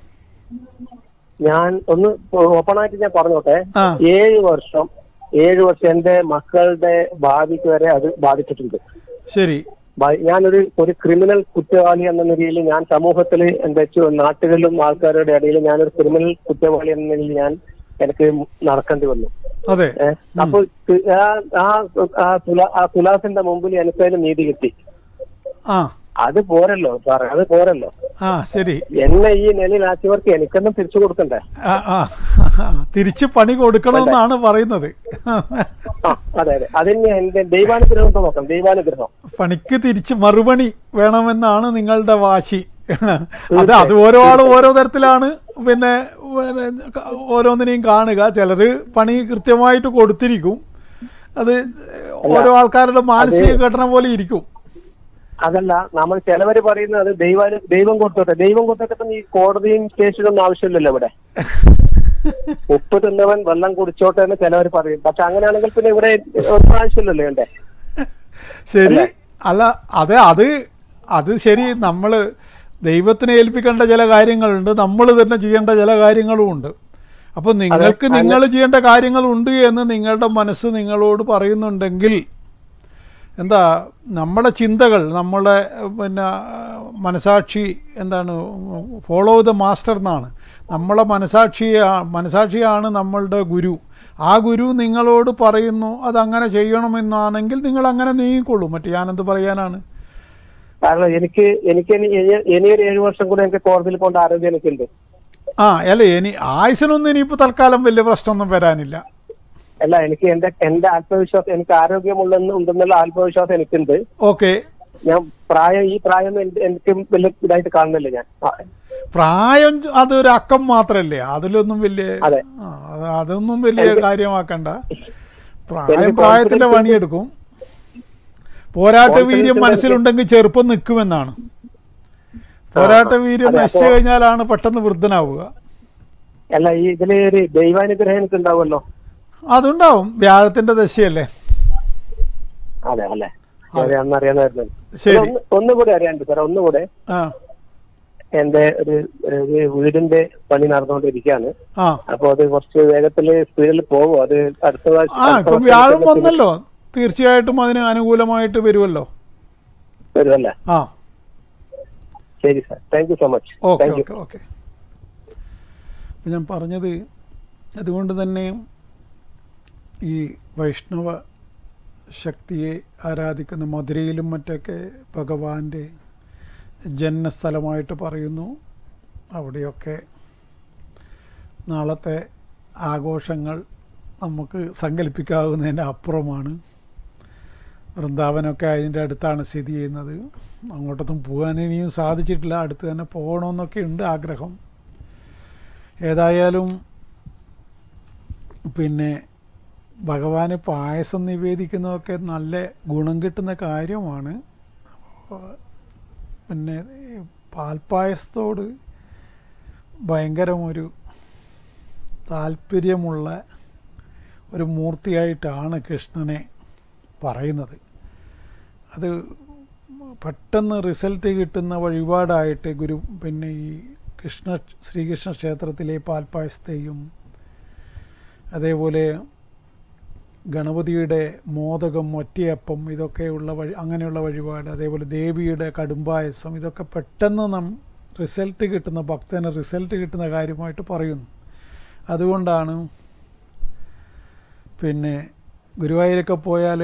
ഞാൻ ഒന്ന് ഓപ്പണായിട്ട് ഞാൻ പറഞ്ഞോട്ടെ ആ. ഏഴ് വർഷം ഏഴ് വർഷം എന്റെ മക്കളുടെ ഭാവിക്ക് വരെ അത് ബാധിച്ചിട്ടുണ്ട് ശരി ബ- ഞാനൊരു ഒരു ക്രിമിനൽ കുറ്റവാളി എന്ന നിലയിൽ ഞാൻ സമൂഹത്തിൽ എന്താ വെച്ചാൽ നാട്ടുകളിലും ആൾക്കാരുടെ ഇടയിൽ ഞാനൊരു ക്രിമിനൽ കുറ്റവാളി എന്ന നിലയിൽ ഞാൻ എനിക്ക് നടക്കേണ്ടി വന്നു അതെ ഏഹ് അപ്പൊ തു- ആ- ആ- ആ തുലാ- ആ തുലാസിന്റെ മുമ്പിൽ എനിക്കതിന് നീതി കിട്ടി ആ അത് പോരല്ലോ സാറേ അത് പോരല്ലോ ആ ശരി എന്നെ ഈ നിലയിലാക്കിയവർക്ക് എനിക്കൊന്നും തിരിച്ചു കൊടുക്കണ്ടേ ആ ആ ആ, തിരിച്ച് പണി കൊടുക്കണമെന്നാണ് പറയുന്നത് ആ അതെ അതെ അതിന് എന്റെ ദൈവാനുഗ്രഹം ഇപ്പൊ നോക്കാം ദൈവാനുഗ്രഹം പണിക്ക് തിരിച്ച് മറുപണി വേണമെന്നാണ് നിങ്ങളുടെ വാശി അത് അത് ഓരോ ആളും ഓരോ തരത്തിലാണ് പിന്നെ പിന്നെ ക- ഓരോന്നിനെയും കാണുക ചിലർ പണി കൃത്യമായിട്ട് കൊടുത്തിരിക്കും അത് ഓരോ ആൾക്കാരുടെ മാനസിക ഘടന പോലെ ഇരിക്കും അതല്ല നമ്മൾ ചിലവര് പറയുന്നത് അത് ദൈവാനു ദൈവം കൊടുത്തോട്ടെ ദൈവം കൊടുത്തോട്ടെ ഇപ്പം ഈ കോടതിയും സ്റ്റേഷനൊന്നും ആവശ്യമില്ലല്ലോ ഇവിടെ ഉപ്പ് തിന്നവൻ വെള്ളം കുടിച്ചോട്ടെ എന്ന് ചിലവർ പറയും പക്ഷെ അങ്ങനെയാണെങ്കിൽ പിന്നെ ഇവിടെ ഒന്നും ആവശ്യമില്ലല്ലോ വേണ്ടേ ശരി അല്ല അതെ അത് അത് ശരി നമ്മൾ ദൈവത്തിനെ ഏൽപ്പിക്കേണ്ട ചില കാര്യങ്ങളുണ്ട് നമ്മൾ തന്നെ ചെയ്യേണ്ട ചില കാര്യങ്ങളും ഉണ്ട് അപ്പോൾ നിങ്ങൾക്ക് നിങ്ങൾ ചെയ്യേണ്ട കാര്യങ്ങളുണ്ട് എന്ന് നിങ്ങളുടെ മനസ്സ് നിങ്ങളോട് പറയുന്നുണ്ടെങ്കിൽ എന്താ നമ്മുടെ ചിന്തകൾ നമ്മളെ പിന്നെ മനസാക്ഷി എന്താണ് ഫോളോ ദ മാസ്റ്റർ എന്നാണ് നമ്മളെ മനസാക്ഷിയെ മനസാക്ഷിയാണ് നമ്മളുടെ ഗുരു ആ ഗുരു നിങ്ങളോട് പറയുന്നു അതങ്ങനെ ചെയ്യണമെന്നാണെങ്കിൽ നിങ്ങൾ അങ്ങനെ നീങ്ങിക്കൊള്ളൂ മറ്റു ഞാനെന്ത് പറയാനാണ് കാരണം എനിക്ക് എനിക്ക് ഇനി ഇനി- ഇനിയൊരു ഏഴു വർഷം കൂടെ എനിക്ക് കോടതിയിൽ പോകേണ്ട ആരോഗ്യം എനിക്കുണ്ട് ആ അല്ല ഇനി ആയുസിനൊന്നും ഇനിയിപ്പോൾ തൽക്കാലം വലിയ പ്രശ്നമൊന്നും വരാനില്ല അല്ല എനിക്ക് എന്റെ എന്റെ ആത്മവിശ്വാസം എനിക്ക് ആരോഗ്യമുള്ളെന്ന് ഉണ്ടെന്നുള്ള ആത്മവിശ്വാസം എനിക്കുണ്ട് ഓക്കെ ഞാൻ പ്രായം ഈ പ്രായം എന്റെ- എനിക്ക് വലിയ ഇതായിട്ട് കാണുന്നില്ല ഞാൻ ആ, പ്രായം അതൊരു അക്കം മാത്രല്ലേ അതിലൊന്നും വലിയ അതെ. ആ, അത് അതൊന്നും വലിയ കാര്യമാക്കണ്ട പ്രായം എനിക്ക് പ്രായത്തിന്റെ confidence പണിയെടുക്കും പോരാട്ട വീര്യം Confidence മനസ്സിലുണ്ടെങ്കിൽ ചെറുപ്പം നിൽക്കുമെന്നാണ് പോരാട്ട വീര്യം അതെ, നശിച്ചു അപ്പോ- കഴിഞ്ഞാലാണ് പെട്ടെന്ന് വൃദ്ധനാവുക അല്ല ഈ ഇതില് ഒരു ദൈവാനുഗ്രഹം എനിക്ക് ഉണ്ടാവുമല്ലോ അതുണ്ടാവും വ്യാഴത്തിന്റെ ദശയല്ലേ അതെ അല്ലെ ശരി അന്നറിയാമായിരുന്നു ശരി. ഒന്ന് ഒന്നുകൂടെ അറിയാണ്ട് സാർ ഒന്നുകൂടെ ആ എന്റെ ഒരു ഒരു വീടിന്റെ പണി നടന്നുകൊണ്ടിരിക്കുകയാണ് ആ അപ്പൊ അത് കുറച്ച് വേഗത്തില് സ്പീഡിൽ പോകും അത് അടുത്ത പ്രാവശ്യം- ആ അടുത്ത ഇപ്പം വർഷം വ്യാഴം ആകുമ്പത്തേക്ക് വന്നല്ലോ തീർച്ചയായിട്ടും അതിന് അനുകൂലമായിട്ട് വരുമല്ലോ വരുമല്ലേ ആ ശരി sir thank you so much okay thank you okay okay അപ്പം ഞാൻ പറഞ്ഞത് അതുകൊണ്ട് തന്നെ ഈ വൈഷ്ണവ ശക്തിയെ ആരാധിക്കുന്ന മധുരയിലും മറ്റൊക്കെ ഭഗവാന്റെ ജന്മസ്ഥലമായിട്ട് പറയുന്നു അവിടെയൊക്കെ നാളത്തെ ആഘോഷങ്ങൾ നമുക്ക് സങ്കല്പിക്കാവുന്നതിൻ്റെ അപ്പുറമാണ് വൃന്ദാവനമൊക്കെ അതിൻ്റെ അടുത്താണ് സ്ഥിതി ചെയ്യുന്നത് അങ്ങോട്ടൊന്നും പോകാൻ ഇനിയും സാധിച്ചിട്ടില്ല അടുത്ത് തന്നെ പോകണമെന്നൊക്കെ ഉണ്ട് ആഗ്രഹം ഏതായാലും പിന്നെ ഭഗവാന് പായസം നിവേദിക്കുന്നതൊക്കെ നല്ല ഗുണം കിട്ടുന്ന കാര്യമാണ് അപ്പോൾ പിന്നെ ഈ പാൽപ്പായസത്തോട് ഭയങ്കരമൊരു താല്പര്യമുള്ള ഒരു മൂർത്തിയായിട്ടാണ് കൃഷ്ണനെ പറയുന്നത് അത് പെട്ടെന്ന് റിസൾട്ട് കിട്ടുന്ന വഴിപാടായിട്ട് ഗുരു പിന്നെ ഈ കൃഷ്ണ ശ്രീകൃഷ്ണ ക്ഷേത്രത്തിലെ പാൽപ്പായസത്തെയും അതേപോലെ ഗണപതിയുടെ മോദകം ഒറ്റയപ്പം ഇതൊക്കെയുള്ള വഴി അങ്ങനെയുള്ള വഴിപാട് അതേപോലെ ദേവിയുടെ കടുംപായസം ഇതൊക്കെ പെട്ടെന്ന് നം റിസൾട്ട് കിട്ടുന്ന ഭക്തന് റിസൾട്ട് കിട്ടുന്ന കാര്യമായിട്ട് പറയുന്നു അതുകൊണ്ടാണ് പിന്നെ ഗുരുവായൂരൊക്കെ പോയാൽ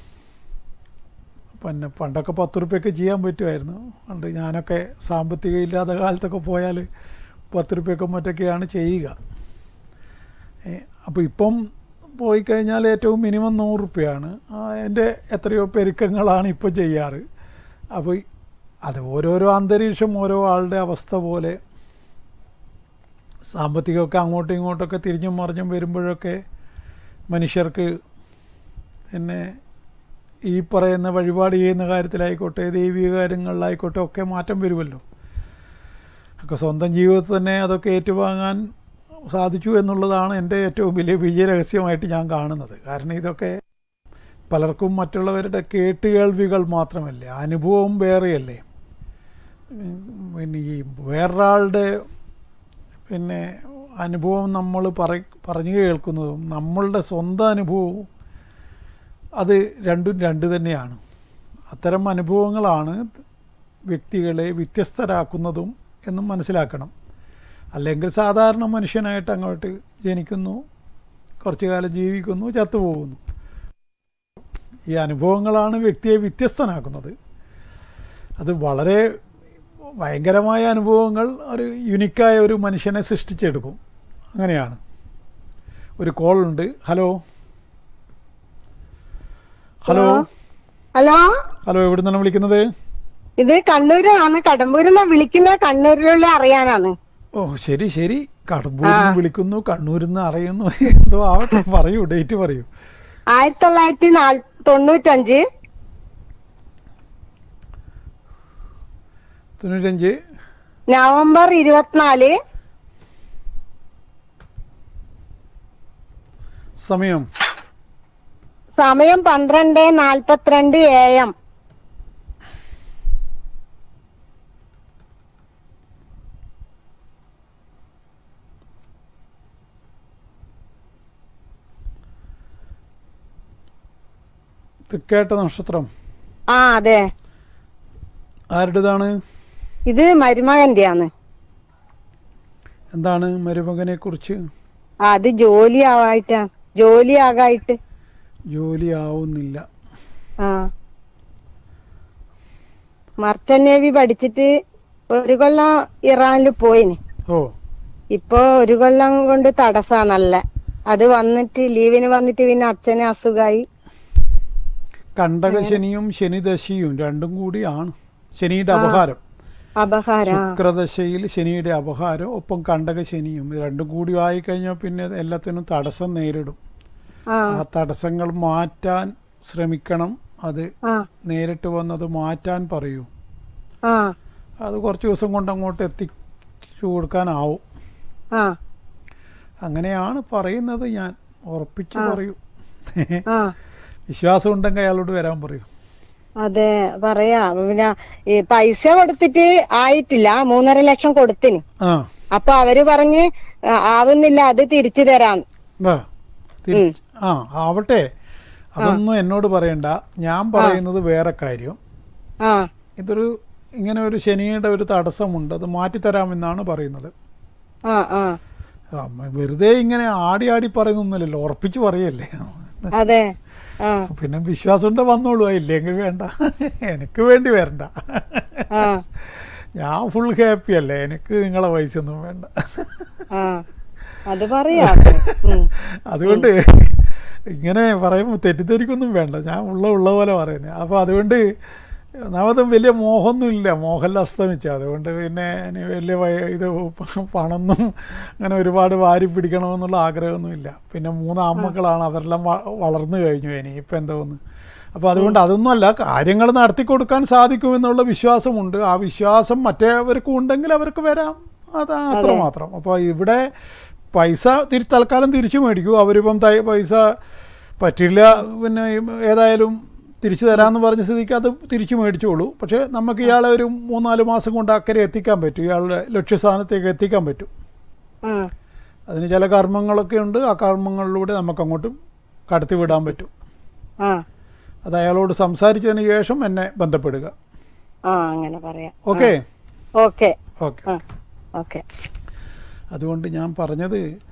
പിന്നെ പണ്ടൊക്കെ പത്ത് റുപ്യൊക്കെ ചെയ്യാൻ പറ്റുമായിരുന്നു പണ്ട് ഞാനൊക്കെ സാമ്പത്തികം ഇല്ലാത്ത കാലത്തൊക്കെ പോയാൽ പത്ത് റുപ്യൊക്കെ മറ്റൊക്കെയാണ് ചെയ്യുക അപ്പോൾ ഇപ്പം പോയി കഴിഞ്ഞാൽ ഏറ്റവും മിനിമം നൂറ് റുപ്യയാണ് എൻ്റെ എത്രയോ പെരുക്കങ്ങളാണ് ഇപ്പോൾ ചെയ്യാറ് അപ്പോൾ ഈ- അത് ഓരോരോ അന്തരീക്ഷം ഓരോ ആളുടെ അവസ്ഥ പോലെ സാമ്പത്തികമൊക്കെ അങ്ങോട്ടും ഇങ്ങോട്ടൊക്കെ തിരിഞ്ഞും മറിഞ്ഞും വരുമ്പോഴൊക്കെ മനുഷ്യർക്ക് പിന്നെ ഈ പറയുന്ന വഴിപാട് ചെയ്യുന്ന കാര്യത്തിലായിക്കോട്ടെ ദൈവിക കാര്യങ്ങളിലായിക്കോട്ടെ ഒക്കെ മാറ്റം വരുമല്ലോ ഒക്കെ സ്വന്തം ജീവിതത്തിൽ തന്നെ അതൊക്കെ ഏറ്റുവാങ്ങാൻ സാധിച്ചു എന്നുള്ളതാണ് എൻ്റെ ഏറ്റവും വലിയ വിജയരഹസ്യമായിട്ട് ഞാൻ കാണുന്നത് കാരണം ഇതൊക്കെ പലർക്കും മറ്റുള്ളവരുടെ കേട്ടുകേൾവികൾ മാത്രമല്ലേ അനുഭവം വേറെയല്ലേ ഉം, പിന്നെ ഈ വേറൊരാളുടെ പിന്നെ അനുഭവം നമ്മൾ പറ പറഞ്ഞു കേൾക്കുന്നതും നമ്മളുടെ സ്വന്തം അനുഭവവും അത് രണ്ടും രണ്ട് തന്നെയാണ് അത്തരം അനുഭവങ്ങളാണ് വ്യക്തികളെ വ്യത്യസ്തരാക്കുന്നതും എന്നും മനസ്സിലാക്കണം അല്ലെങ്കിൽ സാധാരണ മനുഷ്യനായിട്ട് അങ്ങോട്ട് ജനിക്കുന്നു കുറച്ചു കാലം ജീവിക്കുന്നു ചത്തുപോകുന്നു ഈ അനുഭവങ്ങളാണ് വ്യക്തിയെ വ്യത്യസ്തനാക്കുന്നത് അത് വളരെ ഭയങ്കരമായ അനുഭവങ്ങൾ ഒരു യുനിക്കായ ഒരു മനുഷ്യനെ സൃഷ്ടിച്ചെടുക്കും അങ്ങനെയാണ് ഒരു കോൾ ഉണ്ട് ഹലോ ഹലോ ഹലോ ഹലോ എവിടെ നിന്നാണ് വിളിക്കുന്നത് ഇത് കണ്ണൂരാണ് കടമ്പൂരിൽ നിന്ന് വിളിക്കുന്ന കണ്ണൂരിലുള്ള അറിയാനാണ് ഓ ശരി ശരി കടമ്പൂരിൽ നിന്ന് വിളിക്കുന്നു കണ്ണൂരിൽ നിന്ന് അറിയുന്നു എന്തോ ആവട്ടെ പറയൂ ഡേറ്റ് പറയൂ ആയിരത്തി തൊള്ളായിരത്തി നാല് തൊണ്ണൂറ്റഞ്ച് തൊണ്ണൂറ്റഞ്ച് നവംബർ ഇരുപത്തിനാല് സമയം സമയം പന്ത്രണ്ട് നാൽപ്പത്തിരണ്ട് എ എം തൃക്കേട്ട നക്ഷത്രം ആ അതെ ആരുടേതാണ് ഇത് മരുമകന്റെയാണ് എന്താണ് മരുമകനെ കുറിച്ച് ആ, അത് ജോലി ആവായിട്ടാ ജോലി ആകായിട്ട് ജോലി ആവുന്നില്ല ആ മർച്ചന്റ് നേവി പഠിച്ചിട്ട് ഒരു കൊല്ലം ഇറാനിൽ പോയിന് ഓ ഇപ്പൊ ഒരു കൊല്ലം കൊണ്ട് തടസ്സാ നല്ല അത് വന്നിട്ട് ലീവിന് വന്നിട്ട് പിന്നെ അച്ഛന് അസുഖമായി കണ്ടകശനിയും ശനിദശയും രണ്ടും കൂടിയാണ് ശനിയുടെ അപഹാരം അപഹാര ശുക്രദശയിൽ ശനിയുടെ അപഹാരം ഒപ്പം കണ്ടകശനിയും ഇത് രണ്ടും കൂടി ആയിക്കഴിഞ്ഞാൽ പിന്നെ എല്ലാത്തിനും തടസ്സം നേരിടും ആ ആ തടസ്സങ്ങൾ മാറ്റാൻ ശ്രമിക്കണം അത് ആ നേരിട്ട് വന്നത് മാറ്റാൻ പറയൂ ആ അത് കുറച്ച് ദിവസം കൊണ്ട് അങ്ങോട്ട് എത്തിച്ചു കൊടുക്കാനാവും ആ അങ്ങനെയാണ് പറയുന്നത് ഞാൻ ഉറപ്പിച്ച് പറയൂ ആ വിശ്വാസം ഉണ്ടെങ്കിൽ അയാളോട് വരാൻ പറയൂ അതെ പറയാ പിന്നെ ഈ പൈസ കൊടുത്തിട്ട് ആയിട്ടില്ല മൂന്നര ലക്ഷം കൊടുത്തിന് ആ അപ്പൊ അവര് പറഞ്ഞ് ആ, ആവുന്നില്ല അത് തിരിച്ചു തരാം ആ, തിരി- ആ ആവട്ടെ അതൊന്നും എന്നോട് പറയണ്ട ഞാൻ പറയുന്നത് വേറെ കാര്യം ആ ഇതൊരു ഇങ്ങനെ ഒരു ശനിയുടെ ഒരു തടസ്സമുണ്ട് അത് മാറ്റിത്തരാമെന്നാണ് പറയുന്നത് ആ ആ ആ, വെറുതെ ഇങ്ങനെ ആടി ആടി പറയുന്നൊന്നുമില്ലല്ലോ ഉറപ്പിച്ച് പറയല്ലേ അതെ ആ പിന്നെ വിശ്വാസമുണ്ട് വന്നോളൂ ഇല്ലെങ്കിൽ വേണ്ട എനിക്ക് വേണ്ടി വരണ്ട ആ ഞാൻ ഫുൾ ഹാപ്പി അല്ലേ എനിക്ക് നിങ്ങളെ പൈസ ഒന്നും വേണ്ട ആ അത് പറയാ ഉം. അതുകൊണ്ട് ഇങ്ങനെ പറയുമ്പോൾ തെറ്റിദ്ധരിക്കൊന്നും വേണ്ട ഞാൻ ഉള്ള ഉള്ള പോലെ പറയുന്നത് അപ്പോൾ അതുകൊണ്ട് ഒന്നാമതും വലിയ മോഹമൊന്നുമില്ല മോഹമെല്ലാം അസ്തമിച്ച അതുകൊണ്ട് പിന്നെ ഇനി വലിയ വയ- ഇത് പണമൊന്നും അങ്ങനെ ഒരുപാട് വാരി പിടിക്കണമെന്നുള്ള ആഗ്രഹമൊന്നുമില്ല പിന്നെ മൂന്ന് ആൺമക്കളാണ് അവരെല്ലാം വ- വളർന്നു കഴിഞ്ഞു ഇനി ഇപ്പം എന്തോന്ന് അപ്പോൾ അതുകൊണ്ട് അതൊന്നുമല്ല കാര്യങ്ങൾ നടത്തി കൊടുക്കാൻ സാധിക്കുമെന്നുള്ള വിശ്വാസമുണ്ട് ആ വിശ്വാസം മറ്റേവർക്കും ഉണ്ടെങ്കിൽ അവർക്ക് വരാം അത് അത്രമാത്രം അപ്പോൾ ഇവിടെ പൈസ തിരി തൽക്കാലം തിരിച്ചു മേടിക്കൂ അവരിപ്പം തൈ- പൈസ പറ്റില്ല പിന്നെ ഏതായാലും തിരിച്ചു തരാമെന്ന് പറഞ്ഞ സ്ഥിതിക്ക് അത് തിരിച്ചു മേടിച്ചോളൂ പക്ഷേ നമുക്ക് ഇയാളെ ഒരു മൂന്നാല് മാസം കൊണ്ട് അക്കരെ എത്തിക്കാൻ പറ്റും ഇയാളുടെ ലക്ഷ്യസ്ഥാനത്തേക്ക് എത്തിക്കാൻ പറ്റും ആ അതിന് ചില കർമ്മങ്ങളൊക്കെ ഉണ്ട് ആ കർമ്മങ്ങളിലൂടെ നമുക്ക് അങ്ങോട്ടും കടത്തി വിടാൻ പറ്റും ആ അത് അയാളോട് സംസാരിച്ചതിന് ശേഷം എന്നെ ബന്ധപ്പെടുക ആ അങ്ങനെ പറയാം ഓക്കെ ഓക്കെ ഓക്കെ ആ ഓക്കെ അതുകൊണ്ട് ഞാൻ പറഞ്ഞത്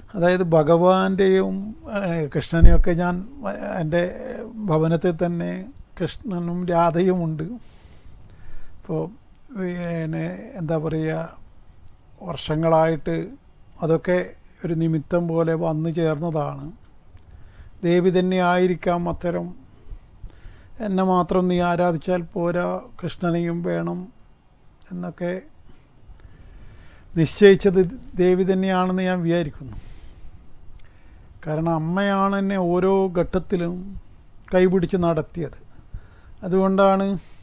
അതായത് ഭഗവാന്റെയും ഏഹ്, കൃഷ്ണനെയൊക്കെ ഞാൻ ഏഹ്, എൻ്റെ ഭവനത്തിൽ തന്നെ കൃഷ്ണനും രാധയുമുണ്ട് ഇപ്പോൾ പിന്നെ എന്താ പറയുക വർഷങ്ങളായിട്ട് അതൊക്കെ ഒരു നിമിത്തം പോലെ വന്നു ചേർന്നതാണ് ദേവി തന്നെ ആയിരിക്കാം അത്തരം എന്നെ മാത്രം നീ ആരാധിച്ചാൽ പോരാ കൃഷ്ണനെയും വേണം എന്നൊക്കെ നിശ്ചയിച്ചത് ദേവി തന്നെയാണെന്ന് ഞാൻ വിചാരിക്കുന്നു കാരണം അമ്മയാണ് എന്നെ ഓരോ ഘട്ടത്തിലും കൈപിടിച്ച് നടത്തിയത് അതുകൊണ്ടാണ്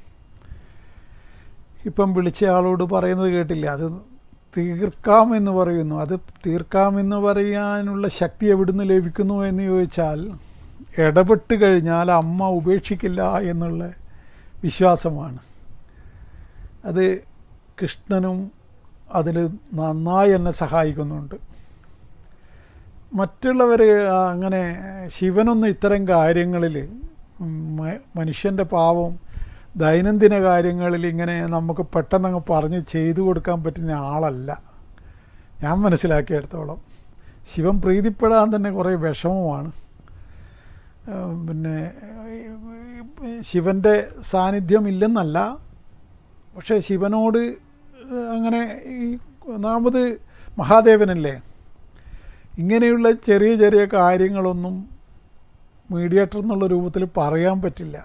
ഇപ്പം വിളിച്ച ആളോട് പറയുന്നത് കേട്ടില്ല അത് തീർക്കാമെന്ന് പറയുന്നു അത് തീർക്കാമെന്ന് പറയാനുള്ള ശക്തി എവിടുന്ന് ലഭിക്കുന്നു എന്ന് ചോദിച്ചാൽ ഇടപെട്ട് കഴിഞ്ഞാൽ അമ്മ ഉപേക്ഷിക്കില്ല എന്നുള്ള വിശ്വാസമാണ് അത് കൃഷ്ണനും അതിൽ നന്നായി എന്നെ സഹായിക്കുന്നുണ്ട് മറ്റുള്ളവർ അങ്ങനെ ശിവനൊന്നും ഇത്തരം കാര്യങ്ങളിൽ മനുഷ്യൻ്റെ പാവം ദൈനംദിന കാര്യങ്ങളിൽ ഇങ്ങനെ നമുക്ക് പെട്ടെന്ന് അങ്ങ് പറഞ്ഞ് ചെയ്തു കൊടുക്കാൻ പറ്റുന്ന ആളല്ല ഞാൻ മനസ്സിലാക്കിയെടുത്തോളം ശിവൻ പ്രീതിപ്പെടാൻ തന്നെ കുറേ വിഷമമാണ് ആ, പിന്നെ ഈ ശിവൻ്റെ സാന്നിധ്യം ഇല്ലെന്നല്ല പക്ഷേ ശിവനോട് അങ്ങനെ ഈ ഒന്നാമത് മഹാദേവനല്ലേ ഇങ്ങനെയുള്ള ചെറിയ ചെറിയ കാര്യങ്ങളൊന്നും മീഡിയേറ്റർ എന്നുള്ള രൂപത്തിൽ പറയാൻ പറ്റില്ല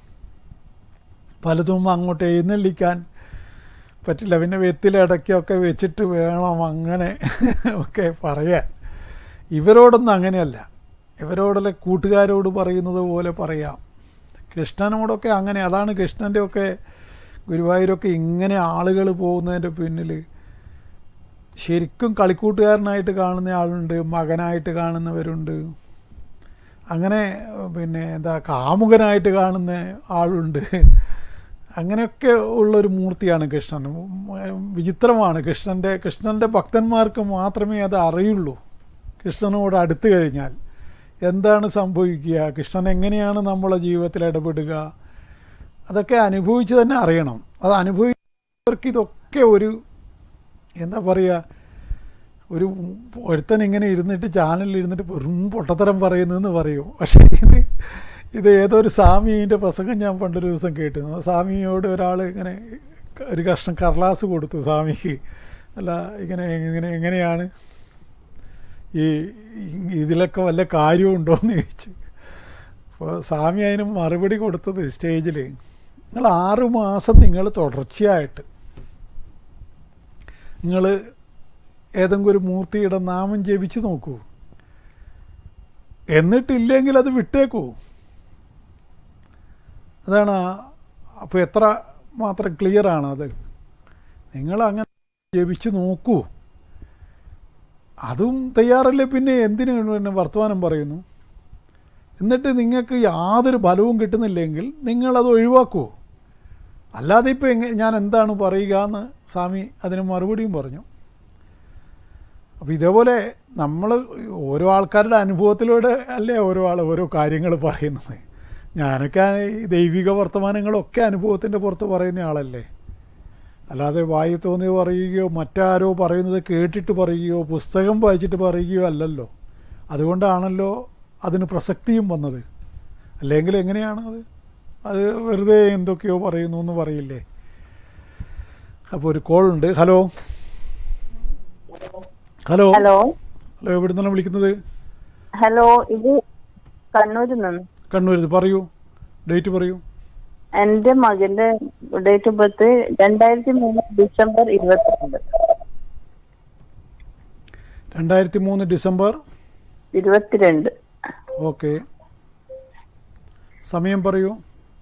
പലതും അങ്ങോട്ട് എഴുന്നള്ളിക്കാൻ പറ്റില്ല പിന്നെ വെത്തിലിടയ്ക്കൊക്കെ വെച്ചിട്ട് വേണം അങ്ങനെ ഒക്കെ പറയാൻ ഇവരോടൊന്നും അങ്ങനെയല്ല ഇവരോടുള്ള കൂട്ടുകാരോട് പറയുന്നത് പോലെ പറയാം കൃഷ്ണനോടൊക്കെ അങ്ങനെ അതാണ് കൃഷ്ണൻ്റെ ഒക്കെ ഗുരുവായൂരൊക്കെ ഇങ്ങനെ ആളുകൾ പോകുന്നതിൻ്റെ പിന്നിൽ ശരിക്കും കളിക്കൂട്ടുകാരനായിട്ട് കാണുന്ന ആളുണ്ട് മകനായിട്ട് കാണുന്നവരുണ്ട് അങ്ങനെ പിന്നെ എന്താ കാമുകനായിട്ട് കാണുന്ന ആളുണ്ട് അങ്ങനെയൊക്കെ ഉള്ളൊരു മൂർത്തിയാണ് കൃഷ്ണൻ ഉം, വിചിത്രമാണ് കൃഷ്ണൻ്റെ കൃഷ്ണൻ്റെ ഭക്തന്മാർക്ക് മാത്രമേ അത് അറിയുള്ളൂ കൃഷ്ണനോട് അടുത്ത് കഴിഞ്ഞാൽ എന്താണ് സംഭവിക്കുക കൃഷ്ണൻ എങ്ങനെയാണ് നമ്മളെ ജീവിതത്തിൽ ഇടപെടുക അതൊക്കെ അനുഭവിച്ച് തന്നെ അറിയണം അത് അനുഭവിച്ചവർക്ക് ഇതൊക്കെ ഒരു എന്താ പറയുക ഒരു ഒരുത്തൻ ഇങ്ങനെ ഇരുന്നിട്ട് ചാനലിൽ ഇരുന്നിട്ട് വെറും പൊട്ടത്തരം പറയുന്നതെന്ന് പറയും പക്ഷേ ഇത് ഇത് ഏതോ ഒരു സ്വാമീൻ്റെ പ്രസംഗം ഞാൻ പണ്ടൊരു ദിവസം കേട്ടിരുന്നു ആ സ്വാമിയോട് ഒരാൾ ഇങ്ങനെ ഒരു കഷ്ണം കടലാസ് കൊടുത്തു സ്വാമിക്ക് അല്ല ഇങ്ങനെ ഇങ്ങനെ എങ്ങനെയാണ് ഈ ഇതിലൊക്കെ വല്ല കാര്യമുണ്ടോ എന്ന് ചോദിച്ചു അപ്പോൾ സ്വാമി അതിന് മറുപടി കൊടുത്തത് സ്റ്റേജിൽ നിങ്ങൾ ആറു മാസം നിങ്ങൾ തുടർച്ചയായിട്ട് നിങ്ങൾ ഏതെങ്കിലും ഒരു മൂർത്തിയുടെ നാമം ജപിച്ച് നോക്കൂ എന്നിട്ടില്ലെങ്കിൽ അത് വിട്ടേക്കൂ അതാണ് അപ്പോൾ എത്ര മാത്രം ക്ലിയർ ആണ് അത് നിങ്ങൾ അങ്ങനെ ജപിച്ച് നോക്കൂ അതും തയ്യാറല്ലേ പിന്നെ എന്തിനു പിന്നെ വർത്തമാനം പറയുന്നു എന്നിട്ട് നിങ്ങൾക്ക് യാതൊരു ഫലവും കിട്ടുന്നില്ലെങ്കിൽ നിങ്ങളത് ഒഴിവാക്കൂ അല്ലാതെ ഇപ്പോൾ എങ്ങനെ ഞാൻ എന്താണ് പറയുക എന്ന് സ്വാമി അതിന് മറുപടിയും പറഞ്ഞു അപ്പോൾ ഇതേപോലെ നമ്മൾ ഓരോ ആൾക്കാരുടെ അനുഭവത്തിലൂടെ അല്ലേ ഓരോ ആൾ ഓരോ കാര്യങ്ങൾ പറയുന്നത് ഞാനൊക്കെ ഈ ദൈവിക വർത്തമാനങ്ങളൊക്കെ അനുഭവത്തിൻ്റെ പുറത്ത് പറയുന്ന ആളല്ലേ അല്ലാതെ വായി തോന്നിയത് പറയുകയോ മറ്റാരോ പറയുന്നത് കേട്ടിട്ട് പറയുകയോ പുസ്തകം വായിച്ചിട്ട് പറയുകയോ അല്ലല്ലോ അതുകൊണ്ടാണല്ലോ അതിന് പ്രസക്തിയും വന്നത് അല്ലെങ്കിൽ എങ്ങനെയാണ് അത് അത് വെറുതെ എന്തൊക്കെയോ പറയുന്നു എന്ന് പറയില്ലേ അപ്പോൾ ഒരു കോൾ ഉണ്ട് ഹലോ ഹലോ ഹലോ ഹലോ എവിടെ നിന്നാണ് വിളിക്കുന്നത് ഹലോ ഇത് കണ്ണൂരിൽ നിന്ന് കണ്ണൂർ പറയൂ ഡേറ്റ് പറയൂ എന്റെ മകന്റെ ഡേറ്റ് ഓഫ് ബർത്ത് രണ്ടായിരത്തി മൂന്ന് ഡിസംബർ ഇരുപത്തിരണ്ട് രണ്ടായിരത്തി മൂന്ന് ഡിസംബർ ഇരുപത്തിരണ്ട് ഓക്കെ സമയം പറയൂ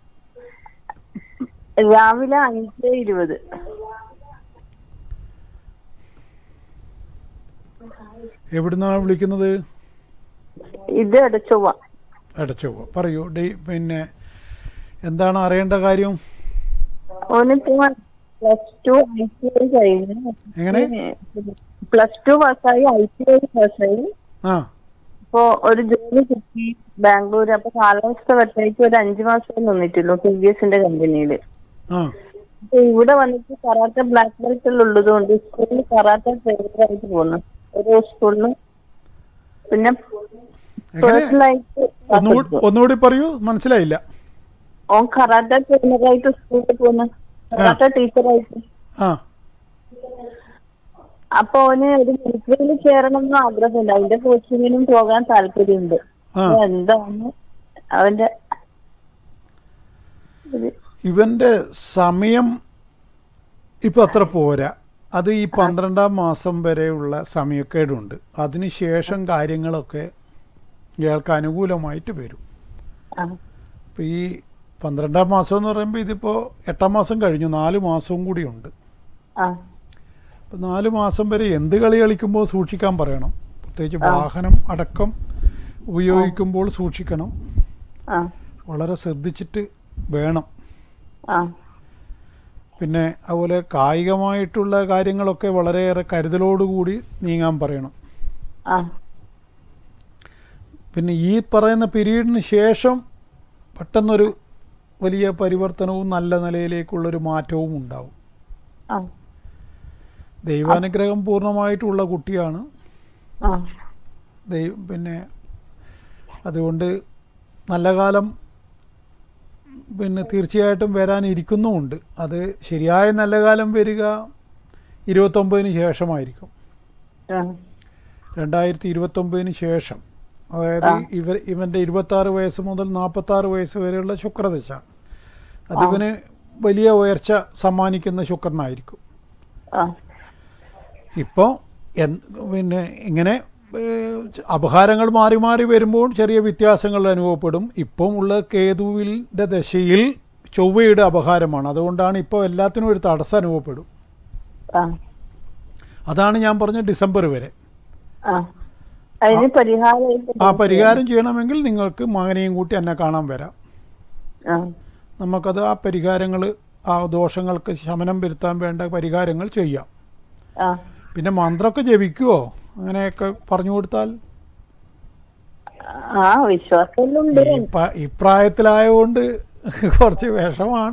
രാവിലെ അഞ്ച് ഇരുപത് എവിടുന്നാണ് വിളിക്കുന്നത് ഇത് അടച്ചൊവ്വ അടച്ചോ പറയൂ ഡേ പിന്നെ എന്താണ് അറിയേണ്ട കാര്യം ഓനിപ്പോ plus two I T I കഴിഞ്ഞു എങ്ങനെ പ്ലസ് ടു പാസ്സായി ഐ ടി ഐ പാസ്സായി ആ ഇപ്പോ ഒരു ജോലി കിട്ടി ബാംഗ്ലൂർ അപ്പൊ കാലാവസ്ഥ പറ്റായിട്ട് ഒരു അഞ്ചു മാസം നിന്നിട്ടുള്ളൂ ടി വി എസിന്റെ കമ്പനിയില് ആ അപ്പൊ ഇവിടെ വന്നിട്ട് കറാട്ട ബ്ലാക്ക് ബെൽറ്റിൽ ഉള്ളത് കൊണ്ട് സ്കൂളിൽ കറാട്ട ട്രെയിനറായിട്ട് പോകുന്നു ഒരു സ്കൂളിൽ പിന്നെ എങ്ങനെ പേഴ്സണലായിട്ട് ഒന്നുകൂടി ഒന്നുകൂടി പറയൂ മനസ്സിലായില്ല ഓൻ കറാട്ട ട്രെയിനറായിട്ട് സ്കൂളിൽ പോകുന്ന കറാട്ട ടീച്ചറായിട്ട് ആ അപ്പൊ അവന് ഒരു മിലിറ്ററിയിൽ ചേരണം എന്ന് ആഗ്രഹമുണ്ട് അതിന്റെ കോച്ചിങ്ങിനും പോകാൻ താല്പര്യമുണ്ട് ആ. അപ്പൊ എന്താണ് അവന്റെ ഇത് ഇവന്റെ സമയം ഇപ്പം അത്ര പോരാ അത് ഈ പന്ത്രണ്ടാം മാസം വരെയുള്ള സമയക്കേടുണ്ട് അതിനുശേഷം കാര്യങ്ങളൊക്കെ ഇയാൾക്ക് അനുകൂലമായിട്ട് വരും ആ അപ്പോൾ ഈ പന്ത്രണ്ടാം മാസം എന്ന് പറയുമ്പോൾ ഇതിപ്പോൾ എട്ടാം മാസം കഴിഞ്ഞു നാല് മാസവും കൂടിയുണ്ട് ആ അപ്പോൾ നാല് മാസം വരെ എന്ത് കളി കളിക്കുമ്പോൾ സൂക്ഷിക്കാൻ പറയണം പ്രത്യേകിച്ച് വാഹനം അടക്കം ഉപയോഗിക്കുമ്പോൾ സൂക്ഷിക്കണം ആ വളരെ ശ്രദ്ധിച്ചിട്ട് വേണം ആ പിന്നെ അതുപോലെ കായികമായിട്ടുള്ള കാര്യങ്ങളൊക്കെ വളരെയേറെ കരുതലോടുകൂടി നീങ്ങാൻ പറയണം ആ പിന്നെ ഈ പറയുന്ന പീരീഡിന് ശേഷം പെട്ടെന്നൊരു വലിയ പരിവർത്തനവും നല്ല നിലയിലേക്കുള്ളൊരു മാറ്റവും ഉണ്ടാവും ആ ദൈവാനുഗ്രഹം പൂർണ്ണമായിട്ടുള്ള കുട്ടിയാണ് ആ ദൈവ പിന്നെ അതുകൊണ്ട് നല്ല കാലം പിന്നെ തീർച്ചയായിട്ടും വരാനിരിക്കുന്നുമുണ്ട് അത് ശരിയായ നല്ല കാലം വരിക ഇരുപത്തൊമ്പതിന് ശേഷമായിരിക്കും ആ രണ്ടായിരത്തി ഇരുപത്തൊമ്പതിന് ശേഷം അതായത് ഇവർ ഇവൻ്റെ ഇരുപത്താറ് വയസ്സ് മുതൽ നാൽപ്പത്താറ് വയസ്സ് വരെയുള്ള ശുക്രദശ അതിവന് വലിയ ഉയർച്ച സമ്മാനിക്കുന്ന ശുക്രനായിരിക്കും ആ ഇപ്പോൾ പിന്നെ ഇങ്ങനെ ഏഹ്, അപഹാരങ്ങൾ മാറി മാറി വരുമ്പോൾ ചെറിയ വ്യത്യാസങ്ങൾ അനുഭവപ്പെടും ഇപ്പം ഉള്ള കേതുവിൻ്റെ ദശയിൽ ചൊവ്വയുടെ അപഹാരമാണ് അതുകൊണ്ടാണ് ഇപ്പോൾ എല്ലാത്തിനും ഒരു തടസ്സം അനുഭവപ്പെടും ആ അതാണ് ഞാൻ പറഞ്ഞ ഡിസംബർ വരെ ആ അതിന് പരിഹാരമായിട്ട് ആ പരിഹാരം ചെയ്യണമെങ്കിൽ നിങ്ങൾക്ക് മകനെയും കൂട്ടി എന്നെ കാണാൻ വരാം ആ നമുക്കത് ആ പരിഹാരങ്ങൾ ആ ദോഷങ്ങൾക്ക് ശമനം വരുത്താൻ വേണ്ട പരിഹാരങ്ങൾ ചെയ്യാം ആ പിന്നെ മന്ത്രമൊക്കെ ജപിക്കുവോ അങ്ങനെയൊക്കെ പറഞ്ഞു കൊടുത്താൽ ആ വിശ്വാസമുണ്ട് ഈ പ- ഈ പ്രായത്തിലായതുകൊണ്ട് കുറച്ച് വിഷമാണ്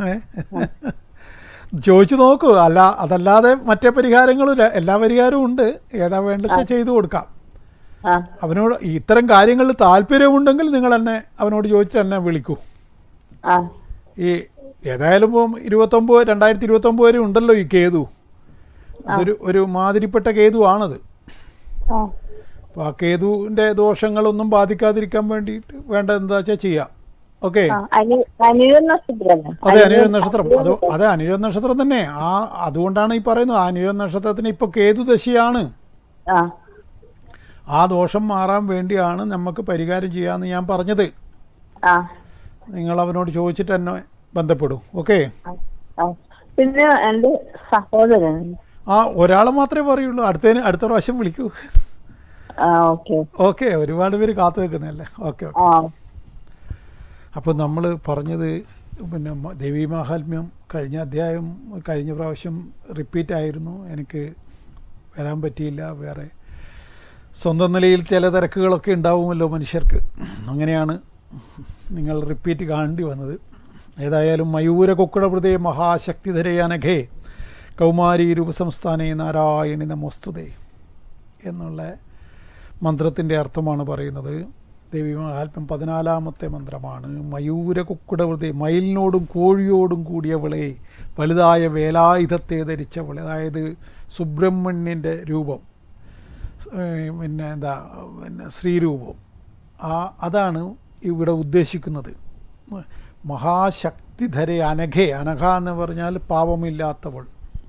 ചോദിച്ചു നോക്കൂ അല്ല അതല്ലാതെ മറ്റേ പരിഹാരങ്ങളും ര- എല്ലാ പരിഹാരവും ഉണ്ട് ഏതാ വേണ്ടത് ചെയ്തു കൊടുക്കാം ആ അവനോട് ഇത്തരം കാര്യങ്ങളിൽ താല്പര്യമുണ്ടെങ്കിൽ നിങ്ങൾ എന്നെ അവനോട് ചോദിച്ചിട്ട് എന്നെ വിളിക്കൂ ആ ഈ ഏതായാലും ഇപ്പം ഇരുപത്തൊമ്പത് രണ്ടായിരത്തി ഇരുപത്തൊമ്പത് വരെ ഉണ്ടല്ലോ ഈ കേതു അതൊരു ഒരു മാതിരിപ്പെട്ട കേതു ആണത് ആ അപ്പോൾ ആ കേതുവിൻ്റെ ദോഷങ്ങളൊന്നും ബാധിക്കാതിരിക്കാൻ വേണ്ടിയിട്ട് വേണ്ട എന്താ വെച്ചാൽ ചെയ്യാം ഓക്കെ ആ അനി അനിഴ നക്ഷത്രമല്ലേ അതെ അനിഴ നക്ഷത്രം അത് അതെ അനിഴ നക്ഷത്രം തന്നെ ആ അതുകൊണ്ടാണ് ഈ പറയുന്നത് ആ അനിഴ നക്ഷത്രത്തിന് ഇപ്പോൾ കേതു ദശയാണ് ആ ആ ദോഷം മാറാൻ വേണ്ടിയാണ് നമുക്ക് പരിഹാരം ചെയ്യാമെന്ന് ഞാൻ പറഞ്ഞത് ആ നിങ്ങൾ അവനോട് ചോദിച്ചിട്ട് എന്നെ ബന്ധപ്പെടൂ ഓക്കെ ആ പിന്നെ എന്റെ സഹോദരൻ ആ ഒരാളെ മാത്രമേ പറയുള്ളൂ അടുത്തതിന് അടുത്ത പ്രാവശ്യം വിളിക്കൂ ആ ഓക്കെ ഓക്കെ ഒരുപാട് പേര് കാത്തു നിൽക്കുന്നതല്ലേ ഓക്കെ ഓക്കെ ആ അപ്പോൾ നമ്മൾ പറഞ്ഞത് പിന്നെ മ- ദേവീ മാഹാത്മ്യം കഴിഞ്ഞ അധ്യായം കഴിഞ്ഞ പ്രാവശ്യം റിപ്പീറ്റ് ആയിരുന്നു എനിക്ക് വരാൻ പറ്റിയില്ല വേറെ സ്വന്തം നിലയിൽ ചില തിരക്കുകളൊക്കെ ഉണ്ടാവുമല്ലോ മനുഷ്യർക്ക് അങ്ങനെയാണ് നിങ്ങൾ റിപ്പീറ്റ് കാണേണ്ടി വന്നത് ഏതായാലും മയൂര കൊക്കുടപ്രതേ മഹാശക്തിധരയാനഘേ കൗമാരി രൂപസംസ്ഥാനേ നാരായണി നമോസ്തുതേ എന്നുള്ള മന്ത്രത്തിൻ്റെ അർത്ഥമാണ് പറയുന്നത് ദേവി മഹാത്മ്യം പതിനാലാമത്തെ മന്ത്രമാണ് മയൂര കുക്കുടവൃതി മയിലിനോടും കോഴിയോടും കൂടിയവളെ വലുതായ വേലായുധത്തെ ധരിച്ചവളെ അതായത് സുബ്രഹ്മണ്യൻ്റെ രൂപം ഏഹ് പിന്നെ എന്താ പിന്നെ ശ്രീരൂപം ആ അതാണ് ഇവിടെ ഉദ്ദേശിക്കുന്നത് മഹാശക്തിധര അനഘേ അനഘ എന്ന് പറഞ്ഞാൽ പാപമില്ലാത്തവൾ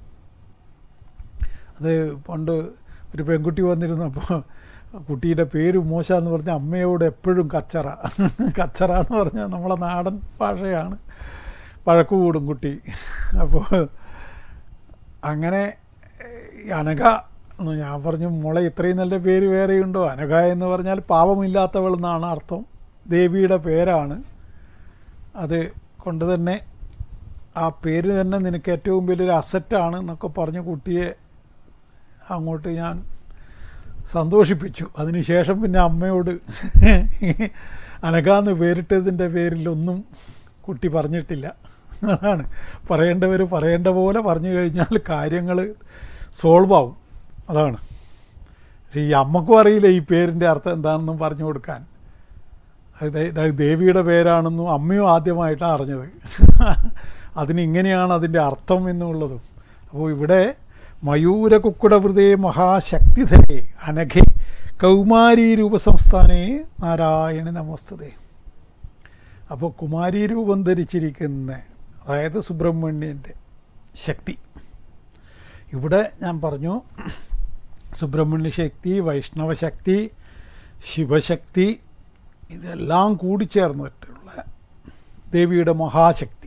അത് പണ്ട് ഒരു പെൺകുട്ടി വന്നിരുന്നപ്പോൾ കുട്ടിയുടെ പേര് മോശ എന്ന് പറഞ്ഞാൽ അമ്മയോട് എപ്പോഴും കച്ചറ കച്ചറ എന്ന് പറഞ്ഞാൽ നമ്മളെ നാടൻ ഭാഷയാണ് വഴക്ക് കൂടും കുട്ടി അപ്പോൾ അങ്ങനെ ഈ അനഘ എന്ന് ഞാൻ പറഞ്ഞു മോളെ ഇത്രയും നല്ല പേര് വേറെയുണ്ടോ അനഘ എന്ന് പറഞ്ഞാൽ പാപമില്ലാത്തവൾ എന്നാണ് അർത്ഥം ദേവിയുടെ പേരാണ് അത് കൊണ്ട് തന്നെ ആ പേര് തന്നെ നിനക്ക് ഏറ്റവും വലിയൊരു അസറ്റാണ് എന്നൊക്കെ പറഞ്ഞ കുട്ടിയെ അങ്ങോട്ട് ഞാൻ സന്തോഷിപ്പിച്ചു അതിനുശേഷം പിന്നെ അമ്മയോട് അനഘാന്ന് പേരിട്ടതിൻ്റെ പേരിലൊന്നും കുട്ടി പറഞ്ഞിട്ടില്ല അതാണ് പറയേണ്ടവർ പറയേണ്ട പോലെ പറഞ്ഞു കഴിഞ്ഞാൽ കാര്യങ്ങൾ സോൾവ് ആവും അതാണ് പക്ഷേ ഈ അമ്മക്കും അറിയില്ല ഈ പേരിൻ്റെ അർത്ഥം എന്താണെന്നും പറഞ്ഞു കൊടുക്കാൻ അത് ഇത് ദേവിയുടെ പേരാണെന്നും അമ്മയും ആദ്യമായിട്ടാണ് അറിഞ്ഞത് അതിന് ഇങ്ങനെയാണ് അതിൻ്റെ അർത്ഥം എന്നുള്ളതും അപ്പോൾ ഇവിടെ മയൂര കുക്കുടവൃതേ മഹാശക്തിധരേ അനഘേ കൗമാരീ രൂപസംസ്ഥാനേ നാരായണ നമസ്തുതേ അപ്പോൾ കുമാരീ രൂപം ധരിച്ചിരിക്കുന്ന അതായത് സുബ്രഹ്മണ്യൻ്റെ ശക്തി ഇവിടെ ഞാൻ പറഞ്ഞു സുബ്രഹ്മണ്യ ശക്തി വൈഷ്ണവ ശക്തി ശിവശക്തി ഇതെല്ലാം കൂടിച്ചേർന്നിട്ടുള്ള ദേവിയുടെ മഹാശക്തി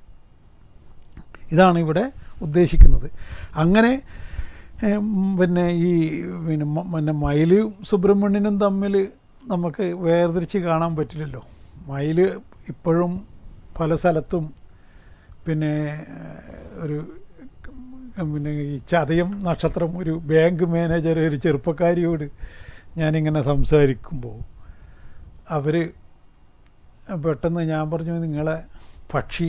ഇതാണ് ഇവിടെ ഉദ്ദേശിക്കുന്നത് അങ്ങനെ ഏം, പിന്നെ ഈ പിന്നെ മ- പിന്നെ മയിലും സുബ്രഹ്മണ്യനും തമ്മിൽ നമുക്ക് വേർതിരിച്ച് കാണാൻ പറ്റില്ലല്ലോ മയിൽ ഇപ്പോഴും പല സ്ഥലത്തും പിന്നെ ഒരു പിന്നെ ഈ ചതയം നക്ഷത്രം ഒരു ബാങ്ക് മാനേജർ ഒരു ചെറുപ്പക്കാരിയോട് ഞാനിങ്ങനെ സംസാരിക്കുമ്പോൾ അവർ പെട്ടെന്ന് ഞാൻ പറഞ്ഞു നിങ്ങളെ പക്ഷി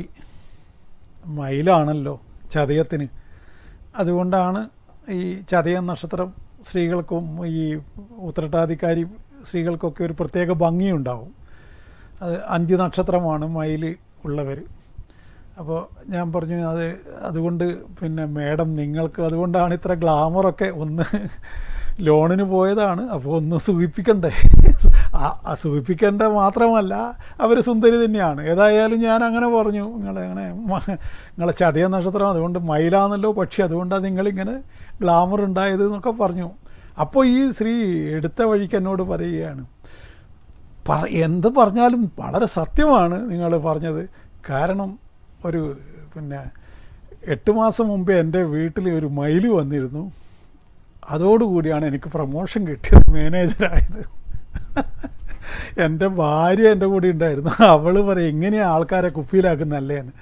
മയിലാണല്ലോ ചതയത്തിന് അതുകൊണ്ടാണ് ഈ ചതയം നക്ഷത്രം സ്ത്രീകൾക്കും ഈ ഉത്രട്ടാധികാരി സ്ത്രീകൾക്കൊക്കെ ഒരു പ്രത്യേക ഭംഗിയുണ്ടാവും അത് അഞ്ച് നക്ഷത്രമാണ് മയിൽ ഉള്ളവർ അപ്പോൾ ഞാൻ പറഞ്ഞു അത് അതുകൊണ്ട് പിന്നെ മേഡം നിങ്ങൾക്ക് അതുകൊണ്ടാണ് ഇത്ര ഗ്ലാമറൊക്കെ ഒന്ന് ലോണിന് പോയതാണ് അപ്പോൾ ഒന്ന് സൂചിപ്പിക്കണ്ടേ ആ- ആ സൂചിപ്പിക്കേണ്ട മാത്രമല്ല അവർ സുന്ദരി തന്നെയാണ് ഏതായാലും ഞാൻ അങ്ങനെ പറഞ്ഞു നിങ്ങളങ്ങനെ മ- നിങ്ങളെ ചതയ നക്ഷത്രം അതുകൊണ്ട് മയിലാന്നല്ലോ പക്ഷി അതുകൊണ്ടാണ് നിങ്ങളിങ്ങനെ ഗ്ലാമർ ഉണ്ടായത് എന്നൊക്കെ പറഞ്ഞു അപ്പോൾ ഈ സ്ത്രീ എടുത്ത വഴിക്ക് എന്നോട് പറയുകയാണ് പറ എന്ത് പറഞ്ഞാലും വളരെ സത്യമാണ് നിങ്ങൾ പറഞ്ഞത് കാരണം ഒരു പിന്നെ എട്ട് മാസം മുമ്പേ എൻ്റെ വീട്ടിൽ ഒരു മയിൽ വന്നിരുന്നു അതോടുകൂടിയാണ് എനിക്ക് പ്രൊമോഷൻ കിട്ടിയത് മാനേജറായത് എൻ്റെ ഭാര്യ എൻ്റെ കൂടെ ഉണ്ടായിരുന്നു അവൾ പറയും എങ്ങനെയാണ് ആൾക്കാരെ കുപ്പിയിലാക്കുന്നല്ലേ എന്ന്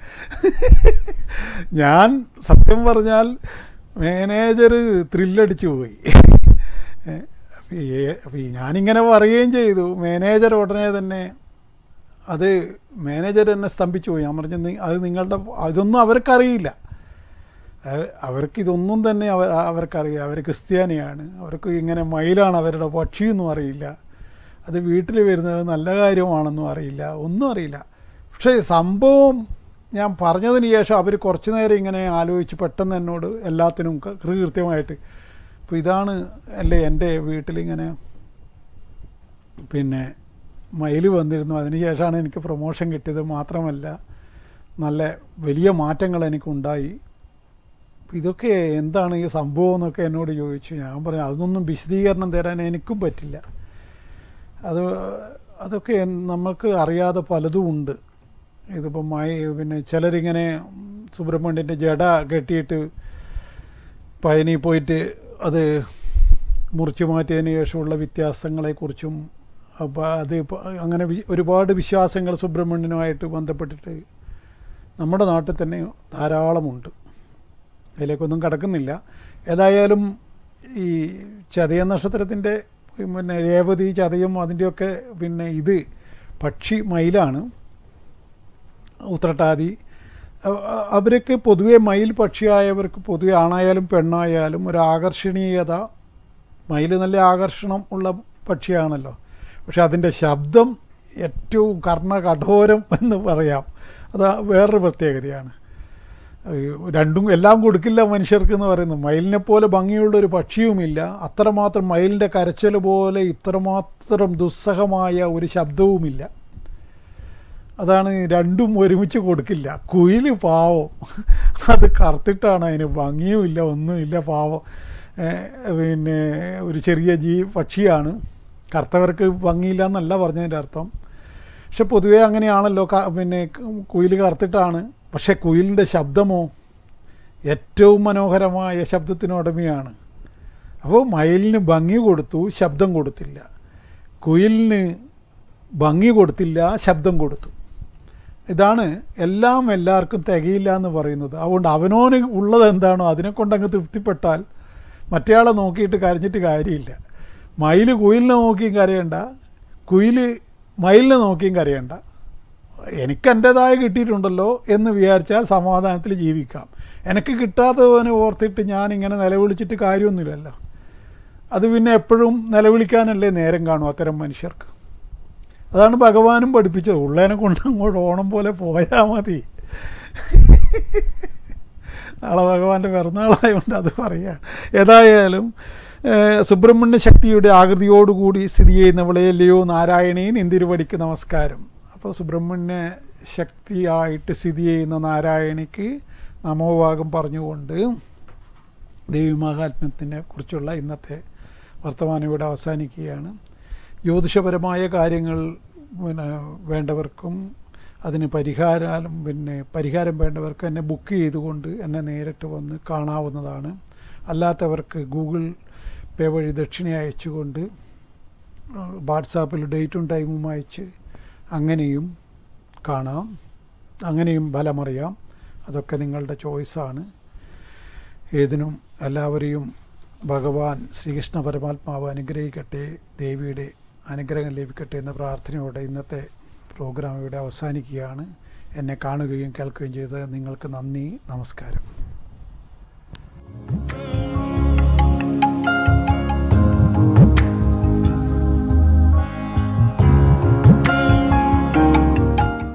ഞാൻ സത്യം പറഞ്ഞാൽ മാനേജർ ത്രില്ലടിച്ചു പോയി ഏ, അപ്പൊ ഈ- അപ്പൊ ഈ ഞാനിങ്ങനെ പറയുകയും ചെയ്തു മാനേജർ ഉടനെ തന്നെ അത് മാനേജർ എന്നെ സ്തംഭിച്ചു പോയി ഞാൻ പറഞ്ഞു "നി- അത് നിങ്ങളുടെ അതൊന്നും അവർക്കറിയില്ല അത് അവർക്ക് ഇതൊന്നും തന്നെ അവർ അവർക്കറിയില്ല അവർ ക്രിസ്ത്യാനിയാണ് അവർക്ക് ഇങ്ങനെ മയിലാണ് അവരുടെ പക്ഷിയൊന്നും അറിയില്ല അത് വീട്ടിൽ വരുന്നത് നല്ല കാര്യമാണെന്നും അറിയില്ല ഒന്നും അറിയില്ല പക്ഷേ സംഭവം ഞാൻ പറഞ്ഞതിന് ശേഷം അവർ കുറച്ച് നേരം ഇങ്ങനെ ആലോചിച്ച് പെട്ടെന്ന് എന്നോട് എല്ലാത്തിനും ക- കൃത്യമായിട്ട് അപ്പോൾ ഇതാണ് അല്ലേ എൻ്റെ വീട്ടിലിങ്ങനെ പിന്നെ മയിൽ വന്നിരുന്നു അതിനുശേഷമാണ് എനിക്ക് പ്രൊമോഷൻ കിട്ടിയത് മാത്രമല്ല നല്ല വലിയ മാറ്റങ്ങൾ എനിക്കുണ്ടായി അപ്പോൾ ഇതൊക്കെ എന്താണ് ഈ സംഭവം എന്നൊക്കെ എന്നോട് ചോദിച്ചു ഞാൻ പറഞ്ഞു അതൊന്നും വിശദീകരണം തരാൻ എനിക്കും പറ്റില്ല അത് അതൊക്കെ നമുക്ക് അറിയാതെ പലതും ഉണ്ട് ഇതിപ്പോൾ മായ പിന്നെ ചിലരിങ്ങനെ സുബ്രഹ്മണ്യൻ്റെ ജട കെട്ടിയിട്ട് പയനി പോയിട്ട് അത് മുറിച്ചു മാറ്റിയതിന് ശേഷമുള്ള വ്യത്യാസങ്ങളെക്കുറിച്ചും അപ്പോൾ അത് ഇപ്പൊ അങ്ങനെ വി- ഒരുപാട് വിശ്വാസങ്ങൾ സുബ്രഹ്മണ്യനുമായിട്ട് ബന്ധപ്പെട്ടിട്ട് നമ്മുടെ നാട്ടിൽ തന്നെ ധാരാളമുണ്ട് അതിലേക്കൊന്നും കടക്കുന്നില്ല ഏതായാലും ഈ ചതയ നക്ഷത്രത്തിൻ്റെ പിന്നെ രേവതി ചതയം അതിൻ്റെയൊക്കെ പിന്നെ ഇത് പക്ഷി മയിലാണ് ഉത്രട്ടാതി അ- അ- അവരൊക്കെ പൊതുവെ മയിൽ പക്ഷിയായവർക്ക് പൊതുവെ ആണായാലും പെണ്ണായാലും ഒരു ആകർഷണീയത മയിൽ നല്ല ആകർഷണം ഉള്ള പക്ഷിയാണല്ലോ പക്ഷെ അതിൻ്റെ ശബ്ദം ഏറ്റവും കർണകഠോരം എന്ന് പറയാം അത് വേറൊരു പ്രത്യേകതയാണ് ഈ രണ്ടും എല്ലാം കൊടുക്കില്ല മനുഷ്യർക്ക് എന്ന് പറയുന്നു മയിലിനെ പോലെ ഭംഗിയുള്ള ഒരു പക്ഷിയുമില്ല അത്രമാത്രം മയിലിൻ്റെ കരച്ചിൽ പോലെ ഇത്രമാത്രം ദുസ്സഹമായ ഒരു ശബ്ദവുമില്ല അതാണ് രണ്ടും ഒരുമിച്ച് കൊടുക്കില്ല കുയിൽ പാവം അത് കറുത്തിട്ടാണ് അതിന് ഭംഗിയുമില്ല ഒന്നുമില്ല പാവം ഏ, പിന്നെ ഒരു ചെറിയ ജീ പക്ഷിയാണ് കറുത്തവർക്ക് ഭംഗിയില്ല എന്നല്ല പറഞ്ഞതിൻ്റെ അർത്ഥം പക്ഷെ പൊതുവേ അങ്ങനെയാണല്ലോ ക- പിന്നെ കുയിൽ കറുത്തിട്ടാണ് പക്ഷെ കുയിലിൻ്റെ ശബ്ദമോ ഏറ്റവും മനോഹരമായ ശബ്ദത്തിനുടമയാണ് അപ്പോൾ മയിലിന് ഭംഗി കൊടുത്തു ശബ്ദം കൊടുത്തില്ല കുയിലിന് ഭംഗി കൊടുത്തില്ല ശബ്ദം കൊടുത്തു ഇതാണ് എല്ലാം എല്ലാവർക്കും തികയില്ല എന്ന് പറയുന്നത് അതുകൊണ്ട് അവനോന് ഉള്ളത് എന്താണോ അതിനെ കൊണ്ട് അങ്ങ് തൃപ്തിപ്പെട്ടാൽ മറ്റേയാളെ നോക്കിയിട്ട് കരഞ്ഞിട്ട് കാര്യമില്ല മയിൽ കുയിലിനെ നോക്കിയും കരയണ്ട കുയിൽ മയിലിനെ നോക്കിയും കരയണ്ട എനിക്ക് എൻ്റേതായ കിട്ടിയിട്ടുണ്ടല്ലോ എന്ന് വിചാരിച്ചാൽ സമാധാനത്തിൽ ജീവിക്കാം എനിക്ക് കിട്ടാത്തവനെ ഓർത്തിട്ട് ഞാൻ ഇങ്ങനെ നിലവിളിച്ചിട്ട് കാര്യമൊന്നുമില്ലല്ലോ അത് പിന്നെ എപ്പോഴും നിലവിളിക്കാനല്ലേ നേരം കാണും അത്തരം മനുഷ്യർക്ക് അതാണ് ഭഗവാനും പഠിപ്പിച്ചത് ഉള്ളതിനെ കൊണ്ട് അങ്ങോട്ട് ഓണം പോലെ പോയാൽ മതി നാളെ ഭഗവാന്റെ പിറന്നാളായതുകൊണ്ട് അത് പറയുകയാണ് ഏതായാലും ഏഹ്, സുബ്രഹ്മണ്യ ശക്തിയുടെ ആകൃതിയോടുകൂടി സ്ഥിതി ചെയ്യുന്നവളെയല്ലയോ നാരായണീ നിന്തിരുവടിക്ക് നമസ്കാരം അപ്പോൾ സുബ്രഹ്മണ്യ ശക്തിയായിട്ട് സ്ഥിതി ചെയ്യുന്ന നാരായണിക്ക് നമോഭാഗം പറഞ്ഞുകൊണ്ട് ദേവിമഹാത്മ്യത്തിനെ കുറിച്ചുള്ള ഇന്നത്തെ വർത്തമാനം ഇവിടെ അവസാനിക്കുകയാണ് ജ്യോതിഷപരമായ കാര്യങ്ങൾ പിന്നെ വേണ്ടവർക്കും അതിന് പരിഹാരം പിന്നെ പരിഹാരം വേണ്ടവർക്ക് എന്നെ ബുക്ക് ചെയ്തുകൊണ്ട് എന്നെ നേരിട്ട് വന്ന് കാണാവുന്നതാണ് അല്ലാത്തവർക്ക് ഗൂഗിൾ പേ വഴി ദക്ഷിണ അയച്ചുകൊണ്ട് വാട്സാപ്പിൽ ഡേറ്റും ടൈമും അയച്ച് അങ്ങനെയും കാണാം അങ്ങനെയും ഫലമറിയാം അതൊക്കെ നിങ്ങളുടെ ചോയ്സാണ് ഏതിനും എല്ലാവരെയും ഭഗവാൻ ശ്രീകൃഷ്ണ പരമാത്മാവ് അനുഗ്രഹിക്കട്ടെ ദേവിയുടെ അനുഗ്രഹം ലഭിക്കട്ടെ എന്ന പ്രാർത്ഥനയോടെ ഇന്നത്തെ പ്രോഗ്രാം ഇവിടെ അവസാനിക്കുകയാണ് എന്നെ കാണുകയും കേൾക്കുകയും ചെയ്ത നിങ്ങൾക്ക് നന്ദി നമസ്കാരം